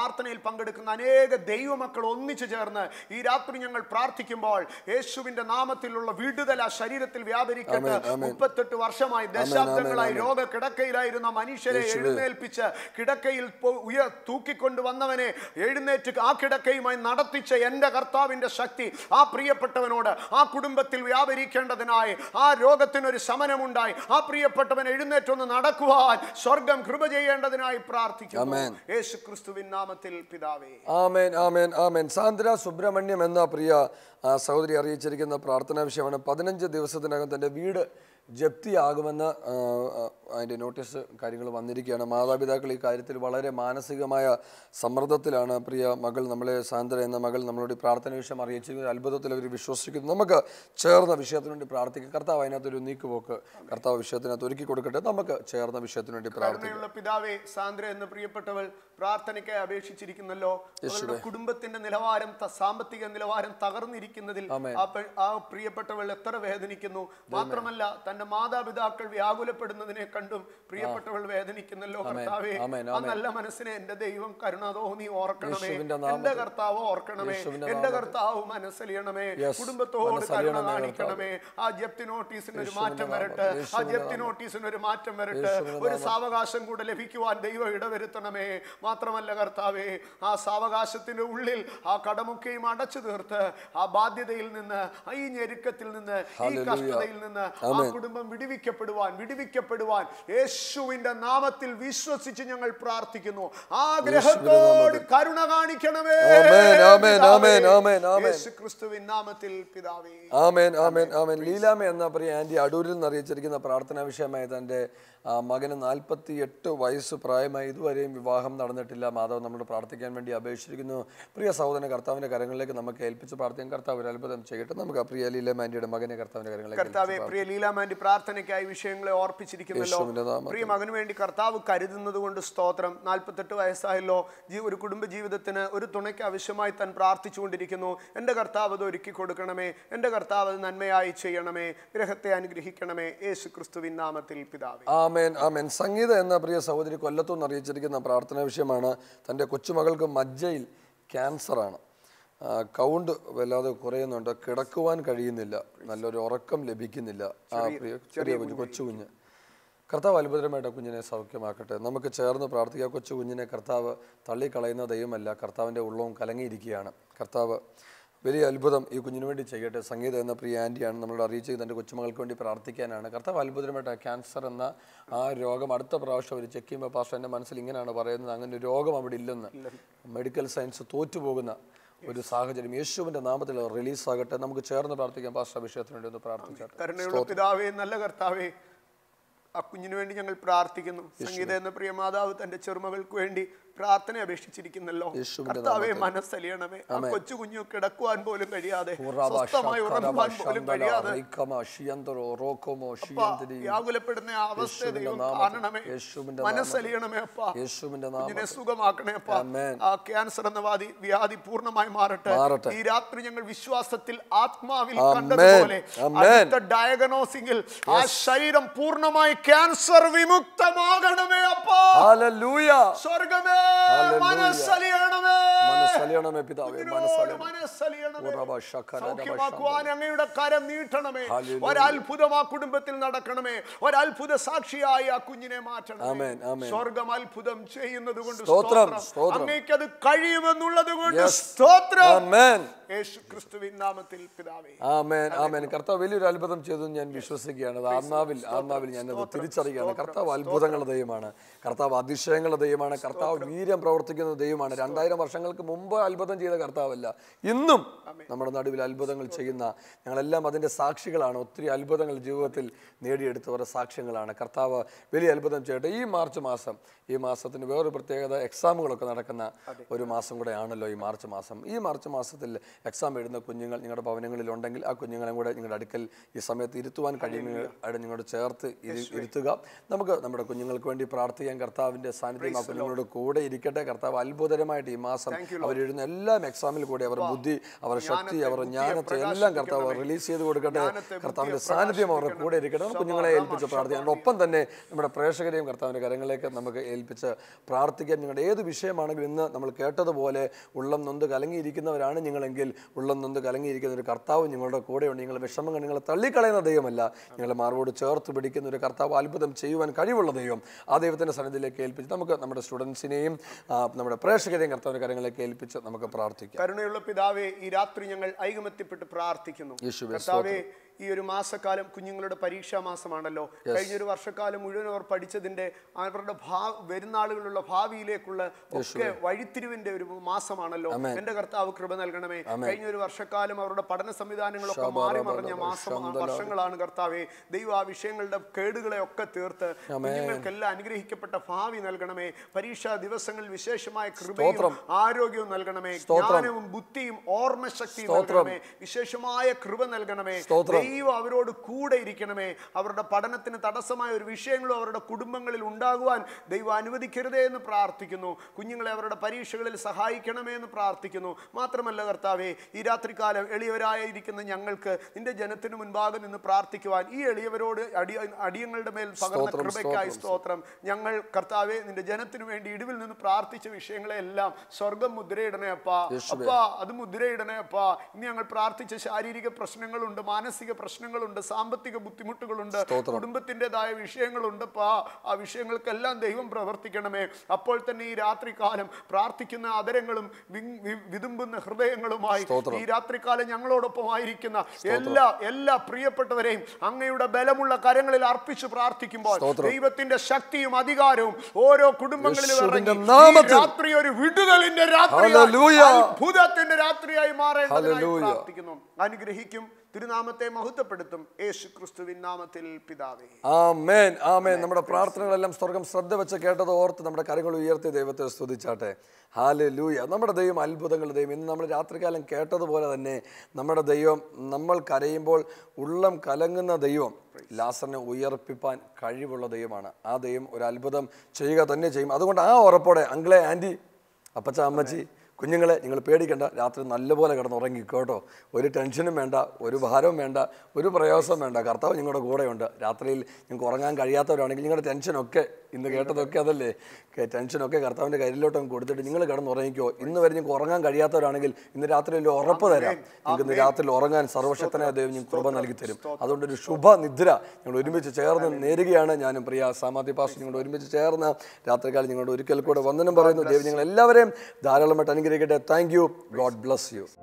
പ്രാർത്ഥനയിൽ പങ്കെടുക്കുന്ന അനേക ദൈവമക്കൾ ഒന്നിച്ചു ചേർന്ന് ഈ രാത്രി ഞങ്ങൾ പ്രാർത്ഥിക്കുമ്പോൾ യേശുവിന്റെ നാമത്തിലുള്ള വിടുതൽ ആ ശരീരത്തിൽ വ്യാപരിക്കട്ടെ മുപ്പത്തെട്ട് വർഷമായി ദശാബ്ദങ്ങളായി രോഗക്കിടക്കയിലായിരുന്ന മനുഷ്യരെ എഴുന്നേൽപ്പിച്ച് കിടക്കയിൽ പോ- ഉയ തൂക്കിക്കൊണ്ട് വന്നവനെ എഴുന്നേറ്റ് ആ കിടക്കയുമായി നടത്തിച്ച എൻ്റെ കർത്താവിൻ്റെ ശക്തി ആ പ്രിയപ്പെട്ടവനോട് ആ കുടുംബത്തിൽ വ്യാപരിക്കേണ്ടതിനായി ആ രോഗത്തിനൊരു ശമനമുണ്ടായി ആ പ്രിയപ്പെട്ടവൻ എഴുന്നേറ്റൊന്ന് നടക്കുവാൻ സ്വർഗം കൃപ ചെയ്യേണ്ടതിനായി പ്രാർത്ഥിക്കുന്നു യേശു ക്രിസ്തുവിൻ നാമത്തിൽ പിതാവേ ആമേൻ ആമേൻ ആമേൻ സാന്ദ്ര സുബ്രഹ്മണ്യം എന്ന പ്രിയ ആ, സഹോദരി അറിയിച്ചിരിക്കുന്ന പ്രാർത്ഥനാ വിഷയമാണ് പതിനഞ്ച് ദിവസത്തിനകം തൻ്റെ വീട് ജപ്തിയാകുമെന്ന് ആ, ആ, അതിൻ്റെ നോട്ടീസ് കാര്യങ്ങൾ വന്നിരിക്കുകയാണ് മാതാപിതാക്കൾ ഈ കാര്യത്തിൽ വളരെ മാനസികമായ സമ്മർദ്ദത്തിലാണ് പ്രിയ മകൾ നമ്മളെ സാന്ദ്ര എന്ന മകൾ നമ്മളോട് ഈ പ്രാർത്ഥന വിഷയം അറിയിച്ചിരിക്കുന്നത് അത്ഭുതത്തിൽ അവർ വിശ്വസിക്കുന്നു നമുക്ക് ചേർന്ന വിഷയത്തിന് വേണ്ടി പ്രാർത്ഥിക്കാം കർത്താവ് അതിനകത്തൊരു നീക്കുപോക്ക് കർത്താവ് വിഷയത്തിനകത്ത് ഒരുക്കി കൊടുക്കട്ടെ നമുക്ക് ചേർന്ന വിഷയത്തിന് വേണ്ടി പ്രാർത്ഥിക്കാം കരുണയുള്ള പിതാവേ സാന്ദ്ര എന്ന് പ്രിയപ്പെട്ടവൾ പ്രാർത്ഥനയ്ക്കായി അപേക്ഷിച്ചിരിക്കുന്നല്ലോ അവളുടെ കുടുംബത്തിന്റെ നിലവാരം ത- സാമ്പത്തിക നിലവാരം തകർന്നിരിക്കുന്നതിൽ ആ പെ- ആ പ്രിയപ്പെട്ടവൾ എത്ര വേദനിക്കുന്നു മാത്രമല്ല തന്റെ മാതാപിതാക്കൾ വ്യാകുലപ്പെടുന്നതിനെ കണ്ടും പ്രിയപ്പെട്ടവൾ വേദനിക്കുന്നല്ലോ കർത്താവേ ആമേൻ, ആ നല്ല മനസ്സിനെ എന്റെ ദൈവം കരുണ തോന്നി ഓർക്കണമേ യേശുവിന്റെ എന്റെ കർത്താവ് ഓർക്കണമേ യേശുവിന്റെ എന്റെ കർത്താവ് മനസ്സലിയണമേ കുടുംബത്തോട് കരുണ കാണിക്കണമേ ആ ജപ്തി നോട്ടീസിന് ഒരു മാറ്റം വരട്ടെ ആ ജപ്തി നോട്ടീസിന് ഒരു മാറ്റം വരട്ടെ ഒരു സാവകാശം കൂടെ ലഭിക്കുവാൻ ദൈവം ഇടവരുത്തണമേ മാത്രമല്ല കർത്താവേ ആ സാവകാശത്തിന്റെ ഉള്ളിൽ ആ കടമൊക്കെയും അടച്ചു തീർത്ത് ആ ബാധ്യതയിൽ നിന്ന് ആ ഈ ഞെരുക്കത്തിൽ നിന്ന് ഈ കഷ്ടതയിൽ നിന്ന് ആ കുടുംബം വിടുവിക്കപ്പെടുവാൻ വിടുവിക്കപ്പെടുവാൻ യേശുവിന്റെ നാമത്തിൽ വിശ്വസിച്ച് ഞങ്ങൾ പ്രാർത്ഥിക്കുന്നു ആഗ്രഹത്തോട് കരുണ കാണിക്കണമേ ആമേൻ, ആമേൻ, ആമേൻ, ആമേൻ, ആമേൻ. യേശു ക്രിസ്തുവിൻ നാമത്തിൽ പിതാവേ ആമേൻ ആമേൻ ആമേൻ ലീലാമ എന്ന പ്രിയ ആൻറ്റി അടൂരിൽ നിന്ന് അറിയിച്ചിരിക്കുന്ന പ്രാർത്ഥനാ വിഷയമായി തൻ്റെ ആ, മകന് നാൽപ്പത്തി എട്ട് വയസ്സ് പ്രായമായി ഇതുവരെയും വിവാഹം നടന്നിട്ടില്ല മാധവ് നമ്മൾ പ്രാർത്ഥിക്കാൻ വേണ്ടി അപേക്ഷിച്ചിരിക്കുന്നു പ്രിയ സഹോദരൻ കർത്താവിൻ്റെ കരങ്ങളിലേക്ക് നമുക്ക് ഏൽപ്പിച്ച് പ്രാർത്ഥിക്കാൻ കർത്താവ് ഒരു അത്ഭുതം ചെയ്യട്ടെ നമുക്ക് ആ പ്രിയ ലീലാമ ആൻറ്റിയുടെ മകനെ കർത്താവിൻ്റെ കരങ്ങളിലേക്ക് കർത്താവെ പ്രിയ ലീലാമാൻഡി പ്രാർത്ഥനയ്ക്കായി വിഷയങ്ങളെ ഓർപ്പിച്ചിരിക്കുന്നല്ലോ യേശുവിന്റെ നാമത്തിൽ. പ്രിയ മകന് വേണ്ടി കർത്താവ് കരുതുന്നത് കൊണ്ട് സ്തോത്രം നാൽപ്പത്തെട്ട് വയസ്സായല്ലോ ജീ ഒരു കുടുംബ ജീവിതത്തിന് ഒരു തുണയ്ക്ക് ആവശ്യമായി താൻ പ്രാർത്ഥിച്ചുകൊണ്ടിരിക്കുന്നു എൻ്റെ കർത്താവ് അത് ഒരുക്കി കൊടുക്കണമേ എൻ്റെ കർത്താവ് അത് നന്മയായി ചെയ്യണമേ ഗ്രഹത്തെ അനുഗ്രഹിക്കണമേ യേശു ക്രിസ്തുവിൻ നാമത്തിൽ പിതാവേ ആമേൻ ആമേൻ സംഗീത എന്ന പ്രിയ സഹോദരി കൊല്ലത്തുനിന്ന് അറിയിച്ചിരിക്കുന്ന പ്രാർത്ഥനാ വിഷയമാണ് തൻ്റെ കൊച്ചുമകൾക്ക് മജ്ജയിൽ ക്യാൻസറാണ് ആ, കൗണ്ട് വല്ലാതെ കുറയുന്നുണ്ട് കിടക്കുവാൻ കഴിയുന്നില്ല നല്ലൊരു ഉറക്കം ലഭിക്കുന്നില്ല ആ പ്രിയ ചെറിയ കുഞ്ഞ് കൊച്ചു കുഞ്ഞ് കർത്താവ് അത്ഭുതമായിട്ട് ആ കുഞ്ഞിനെ സൗഖ്യമാക്കട്ടെ നമുക്ക് ചേർന്ന് പ്രാർത്ഥിക്കാം ആ കൊച്ചു കുഞ്ഞിനെ കർത്താവ് തള്ളിക്കളയുന്ന ദൈവമല്ല കർത്താവിൻ്റെ ഉള്ളവും കലങ്ങിയിരിക്കുകയാണ് കർത്താവ് വലിയ അത്ഭുതം ഈ കുഞ്ഞിന് വേണ്ടി ചെയ്യട്ടെ സംഗീത എന്ന പ്രിയ ആൻറ്റിയാണ് നമ്മളോട് അറിയിച്ചത് തൻ്റെ കൊച്ചുമകൾക്ക് വേണ്ടി പ്രാർത്ഥിക്കാനാണ് കർത്താവ് അത്ഭുതമായിട്ട് ക്യാൻസർ എന്ന ആ രോഗം അടുത്ത പ്രാവശ്യം അവർ ചെക്ക് ചെയ്യുമ്പോൾ പാസ്റ്റർ എൻ്റെ മനസ്സിൽ ഇങ്ങനെയാണ് പറയുന്നത് അങ്ങനെ ഒരു രോഗം അവിടെ ഇല്ലെന്ന് മെഡിക്കൽ സയൻസ് തോറ്റുപോകുന്ന ഒരു സാഹചര്യം യേശുവിൻ്റെ നാമത്തിൽ റിലീസ് ആകട്ടെ നമുക്ക് ചേർന്ന് പ്രാർത്ഥിക്കാം പാസ്റ്റർ വിഷയത്തിന് വേണ്ടി ഒന്ന് പ്രാർത്ഥിച്ചാട്ടെ കരുണയുള്ള പിതാവേ നല്ല കർത്താവേ ആ കുഞ്ഞിന് വേണ്ടി ഞങ്ങൾ പ്രാർത്ഥിക്കുന്നു സംഗീത എന്ന പ്രിയ മാതാവ് തന്റെ ചെറുമകൾക്ക് വേണ്ടി പ്രാർത്ഥന അപേക്ഷിച്ചിരിക്കുന്നല്ലോ യേശുവിന്റെ കർത്താവെ മനസ്സലിയണമേ ആ കൊച്ചു കുഞ്ഞു കിടക്കുവാൻ പോലും കഴിയാതെ സ്വസ്ഥമായി ഉറങ്ങുവാൻ പോലും കഴിയാതെ വ്യാകുലപ്പെടുന്ന ആ അവസ്ഥ ദൈവം കാണണമേ യേശുവിന്റെ മനസ്സലിയണമേ അപ്പ യേശുവിന്റെ കുഞ്ഞിനെ സുഖമാക്കണേ അപ്പ ആമേൻ. ആ ക്യാൻസർ എന്ന വ്യാധി വ്യാധി പൂർണ്ണമായി മാറട്ടെ മാറട്ടെ. ഈ രാത്രി ഞങ്ങൾ വിശ്വാസത്തിൽ ആത്മാവിൽ ആമേൻ. കണ്ടതുപോലെ ആമേൻ. അടുത്ത ഡയഗ്നോസിംഗിൽ ആ ശരീരം പൂർണ്ണമായി ക്യാൻസർ വിമുക്തമാകണമേ അപ്പാ ഹല്ലേലൂയ സ്വർഗമേ ഹല്ലേലൂയ. മനസ്സലിയണമേ മനസ്സലിയണമേ പിതാവേ കുഞ്ഞിനോട് മനസ്സലിയണം മനസ്സലിയണമേ ഉറവ ശകര സൗഖ്യമാക്കുവാൻ അങ്ങയുടെ കരം നീട്ടണമേ ഹല്ലേലൂയ. ഒരത്ഭുതം ആ കുടുംബത്തിൽ നടക്കണമേ ഒരത്ഭുത സാക്ഷിയായി ആ കുഞ്ഞിനെ മാറ്റണമേ ആമേൻ, ആമേൻ. സ്വർഗം അത്ഭുതം ചെയ്യുന്നത് കൊണ്ട് സ്തോത്രം, സ്തോത്രം സ്തോത്രം. അങ്ങേക്ക് അത് കഴിയുമെന്നുള്ളത് കൊണ്ട് Yes. സ്തോത്രം ആമേൻ യേശു ക്രിസ്തുവിൻ നാമത്തിൽ പിതാവേ ആമേൻ ആമേൻ കർത്താവ് വലിയൊരു അത്ഭുതം ചെയ്തു എന്ന് ഞാൻ വിശ്വസിക്കുകയാണ് അത് ആത്മാവിൽ ആത്മാവിൽ ഞാനത് തിരിച്ചറിയുകയാണ് കർത്താവ് അത്ഭുതങ്ങളുടെ ദൈവമാണ് കർത്താവ് അതിശയങ്ങളുടെ ദൈവമാണ് കർത്താവ് വീര്യം പ്രവർത്തിക്കുന്ന ദൈവമാണ് രണ്ടായിരം വർഷങ്ങൾക്ക് മുമ്പ് അത്ഭുതം ചെയ്ത കർത്താവല്ല ഇന്നും നമ്മുടെ നടുവിൽ അത്ഭുതങ്ങൾ ചെയ്യുന്ന ഞങ്ങളെല്ലാം അതിൻ്റെ സാക്ഷികളാണ് ഒത്തിരി അത്ഭുതങ്ങൾ ജീവിതത്തിൽ നേടിയെടുത്തവരുടെ സാക്ഷ്യങ്ങളാണ് കർത്താവ് വലിയ അത്ഭുതം ചെയ്യട്ടെ ഈ മാർച്ച് മാസം ഈ മാസത്തിന് വേറൊരു പ്രത്യേകത എക്സാമുകളൊക്കെ നടക്കുന്ന ഒരു മാസം കൂടെ ആണല്ലോ ഈ മാർച്ച് മാസം ഈ മാർച്ച് മാസത്തിൽ എക്സാം എഴുതുന്ന കുഞ്ഞുങ്ങൾ നിങ്ങളുടെ ഭവനങ്ങളിൽ ഉണ്ടെങ്കിൽ ആ കുഞ്ഞുങ്ങളെ കൂടെ നിങ്ങളുടെ അടുക്കൽ ഈ സമയത്ത് ഇരുത്തുവാൻ കഴിയുന്ന നിങ്ങളോട് ചേർത്ത് ഇരു- ഇരുത്തുക നമുക്ക് നമ്മുടെ കുഞ്ഞുങ്ങൾക്ക് വേണ്ടി പ്രാർത്ഥിക്കാൻ കർത്താവിൻ്റെ സാന്നിധ്യം ആ കുഞ്ഞുങ്ങളോട് കൂടെ ഇരിക്കട്ടെ കർത്താവ് അത്ഭുതകരമായിട്ട് ഈ മാസം അവർ എഴുതുന്ന എല്ലാം എക്സാമിൽ കൂടി അവർ ബുദ്ധി അവർ ശക്തി അവർ ജ്ഞാനത്തെ എല്ലാം കർത്താവ് റിലീസ് ചെയ്ത് കൊടുക്കട്ടെ കർത്താവിന്റെ സാന്നിധ്യം അവരുടെ കൂടെ ഇരിക്കട്ടെ നമുക്ക് കുഞ്ഞുങ്ങളെ ഏൽപ്പിച്ച് പ്രാർത്ഥിക്കാം ഒപ്പം തന്നെ നമ്മുടെ പ്രേക്ഷകരെയും കർത്താവിന്റെ കരങ്ങളിലേക്ക് നമുക്ക് ഏൽപ്പിച്ച് പ്രാർത്ഥിക്കാം നിങ്ങളുടെ ഏത് വിഷയമാണെങ്കിലും ഇന്ന് നമ്മൾ കേട്ടതുപോലെ ഉള്ളം നൊന്ത് കലങ്ങിയിരിക്കുന്നവരാണ് നിങ്ങളെങ്കിൽ ഉള്ളം നൊന്ത് കലങ്ങിയിരിക്കുന്ന ഒരു കർത്താവ് നിങ്ങളുടെ കൂടെയുണ്ട് നിങ്ങളുടെ വിഷമങ്ങൾ നിങ്ങളെ തള്ളിക്കളയുന്ന ദൈവമല്ല നിങ്ങളെ മാർവോട് ചേർത്ത് പിടിക്കുന്ന ഒരു കർത്താവ് അത്ഭുതം ചെയ്യുവാൻ കഴിവുള്ള ദൈവം ആ ദൈവത്തിന്റെ സന്നിധിയിലേക്ക് ഏൽപ്പിച്ച് നമുക്ക് നമ്മുടെ സ്റ്റുഡൻസിനെയും ആ, നമ്മുടെ പ്രേക്ഷകരെയും കർത്താവിന്റെ കരങ്ങളിലേക്ക് ഏൽപ്പിച്ച് നമുക്ക് പ്രാർത്ഥിക്കാം കരുണയുള്ള പിതാവേ ഈ രാത്രി ഞങ്ങൾ ഐകമത്യപ്പെട്ട് പ്രാർത്ഥിക്കുന്നു യേശുവേ, കർത്താവേ ഈ ഒരു മാസക്കാലം കുഞ്ഞുങ്ങളുടെ പരീക്ഷാ മാസമാണല്ലോ കഴിഞ്ഞൊരു വർഷക്കാലം മുഴുവൻ അവർ പഠിച്ചതിന്റെ അവരുടെ ഭാ വരുന്ന ആളുകളുള്ള ഭാവിയിലേക്കുള്ള ഒക്കെ വഴിത്തിരിവിന്റെ ഒരു മാസമാണല്ലോ എന്റെ കർത്താവ് കൃപ നൽകണമേ കഴിഞ്ഞ ഒരു വർഷക്കാലം അവരുടെ പഠന സംവിധാനങ്ങളൊക്കെ മാറി മറിഞ്ഞ മാസം വർഷങ്ങളാണ് കർത്താവേ ദൈവം ആ വിഷയങ്ങളുടെ കേടുകളെ ഒക്കെ തീർത്ത് കുഞ്ഞുങ്ങൾക്കെല്ലാം അനുഗ്രഹിക്കപ്പെട്ട ഭാവി നൽകണമേ പരീക്ഷാ ദിവസങ്ങളിൽ വിശേഷമായ കൃപയും ആരോഗ്യവും നൽകണമേ ജ്ഞാനവും ബുദ്ധിയും ഓർമ്മശക്തിയും നൽകണമേ വിശേഷമായ കൃപ നൽകണമേ ദൈവം അവരോട് കൂടെ ഇരിക്കണമേ അവരുടെ പഠനത്തിന് തടസ്സമായ ഒരു വിഷയങ്ങളും അവരുടെ കുടുംബങ്ങളിൽ ഉണ്ടാകുവാൻ ദൈവം അനുവദിക്കരുതേ എന്ന് പ്രാർത്ഥിക്കുന്നു കുഞ്ഞുങ്ങളെ അവരുടെ പരീക്ഷകളിൽ സഹായിക്കണമേ എന്ന് പ്രാർത്ഥിക്കുന്നു മാത്രമല്ല കർത്താവേ ഈ രാത്രികാലം എളിയവരായിരിക്കുന്ന ഞങ്ങൾക്ക് നിന്റെ ജനത്തിന് മുൻപാകെ നിന്ന് പ്രാർത്ഥിക്കുവാൻ ഈ എളിയവരോട് അടി അടിയങ്ങളുടെ മേൽ പകർന്ന കൃപയ്ക്കായി സ്തോത്രം ഞങ്ങൾ കർത്താവെ നിന്റെ ജനത്തിനു വേണ്ടി ഇടിവിൽ നിന്ന് പ്രാർത്ഥിച്ച വിഷയങ്ങളെ എല്ലാം സ്വർഗം മുദ്രയിടണേ അപ്പാ അപ്പാ അത് മുദ്രയിടണേ അപ്പാ ഇനി ഞങ്ങൾ പ്രാർത്ഥിച്ച ശാരീരിക പ്രശ്നങ്ങളുണ്ട് മാനസിക പ്രശ്നങ്ങളുണ്ട് സാമ്പത്തിക ബുദ്ധിമുട്ടുകളുണ്ട് കുടുംബത്തിൻ്റെതായ വിഷയങ്ങളുണ്ട് അപ്പാ ആ വിഷയങ്ങൾക്കെല്ലാം ദൈവം പ്രവർത്തിക്കണമേ അപ്പോൾ തന്നെ ഈ രാത്രികാലം പ്രാർത്ഥിക്കുന്ന അതരങ്ങളും വിങ്- വി- വിതുമ്പുന്ന ഹൃദയങ്ങളുമായി ഈ രാത്രികാലം ഞങ്ങളോടൊപ്പം ആയിരിക്കുന്ന എല്ലാ എല്ലാ പ്രിയപ്പെട്ടവരെയും അങ്ങയുടെ ബലമുള്ള കരങ്ങളിൽ അർപ്പിച്ച് പ്രാർത്ഥിക്കുമ്പോൾ ദൈവത്തിന്റെ ശക്തിയും അധികാരവും ഓരോ കുടുംബങ്ങളിലും യേശുവിന്റെ ഇറങ്ങി ഈ നാമത്തിൽ. രാത്രി ഒരു വിടുതലിന്റെ രാത്രി ഹല്ലേലൂയ. അത്ഭുതത്തിന്റെ രാത്രിയായി മാറേണ്ടതിനായി ഹല്ലേലൂയ. പ്രാർത്ഥിക്കുന്നു അനുഗ്രഹിക്കും തിരുനാമത്തെ മഹത്വപ്പെടുത്തും യേശു ക്രിസ്തുവിൻ നാമത്തിൽ പിതാവേ ആമേൻ ആമേൻ നമ്മുടെ പ്രാർത്ഥനകളെല്ലാം സ്വർഗം ശ്രദ്ധ വെച്ച് കേട്ടത് ഓർത്ത് നമ്മുടെ കരങ്ങൾ ഉയർത്തി ദൈവത്തെ സ്തുതിച്ചാട്ടെ ഹാലെ ലൂയ നമ്മുടെ ദൈവം അത്ഭുതങ്ങളുടെ ദൈവം ഇന്ന് നമ്മൾ രാത്രികാലം കേട്ടതുപോലെ തന്നെ നമ്മുടെ ദൈവം നമ്മൾ കരയുമ്പോൾ ഉള്ളം കലങ്ങുന്ന ദൈവം ലാസറിനെ ഉയർപ്പിപ്പാൻ കഴിവുള്ള ദൈവമാണ് ആ ദൈവം ഒരു അത്ഭുതം ചെയ്യുക തന്നെ ചെയ്യും അതുകൊണ്ട് ആ ഉറപ്പോടെ അങ്കിളെ ആൻറ്റി അപ്പച്ച അമ്മച്ചി കുഞ്ഞുങ്ങളെ നിങ്ങൾ പേടിക്കണ്ട രാത്രി നല്ലപോലെ കിടന്ന് ഉറങ്ങി കേട്ടോ ഒരു ടെൻഷനും വേണ്ട ഒരു ഭാരവും വേണ്ട ഒരു പ്രയാസവും വേണ്ട കർത്താവ് നിങ്ങളുടെ കൂടെയുണ്ട് രാത്രിയിൽ നിങ്ങൾക്ക് ഉറങ്ങാൻ കഴിയാത്തവരാണെങ്കിൽ നിങ്ങളുടെ ടെൻഷനൊക്കെ ഇന്ന് കേട്ടതൊക്കെ അതല്ലേ കെ- ടെൻഷനൊക്കെ കർത്താവിൻ്റെ കയ്യിലോട്ട് അങ്ങ് കൊടുത്തിട്ട് നിങ്ങൾ കിടന്ന് ഉറങ്ങിക്കോ ഇന്ന് വരെ നിങ്ങൾക്ക് ഉറങ്ങാൻ കഴിയാത്തവരാണെങ്കിൽ ഇന്ന് രാത്രി ഒരു ഉറപ്പ് തരാം നിങ്ങൾക്ക് ഇന്ന് രാത്രിയിൽ ഉറങ്ങാൻ സർവശക്തനായ ദൈവം നിങ്ങൾക്ക് കൃപ നൽകി തരും അതുകൊണ്ട് ഒരു ശുഭ നിദ്ര ഞങ്ങൾ ഒരുമിച്ച് ചേർന്ന് നേരുകയാണ് ഞാനും പ്രിയ സാമാധ്യ പാസ് ഞങ്ങൾ ഒരുമിച്ച് ചേർന്ന് രാത്രികാലം നിങ്ങളുടെ ഒരിക്കൽ കൂടെ വന്ദനം പറയുന്നു ദൈവം നിങ്ങൾ എല്ലാവരെയും ധാരാളമായിട്ട് അനുഗ്രഹിക്കട്ടെ thank you God bless U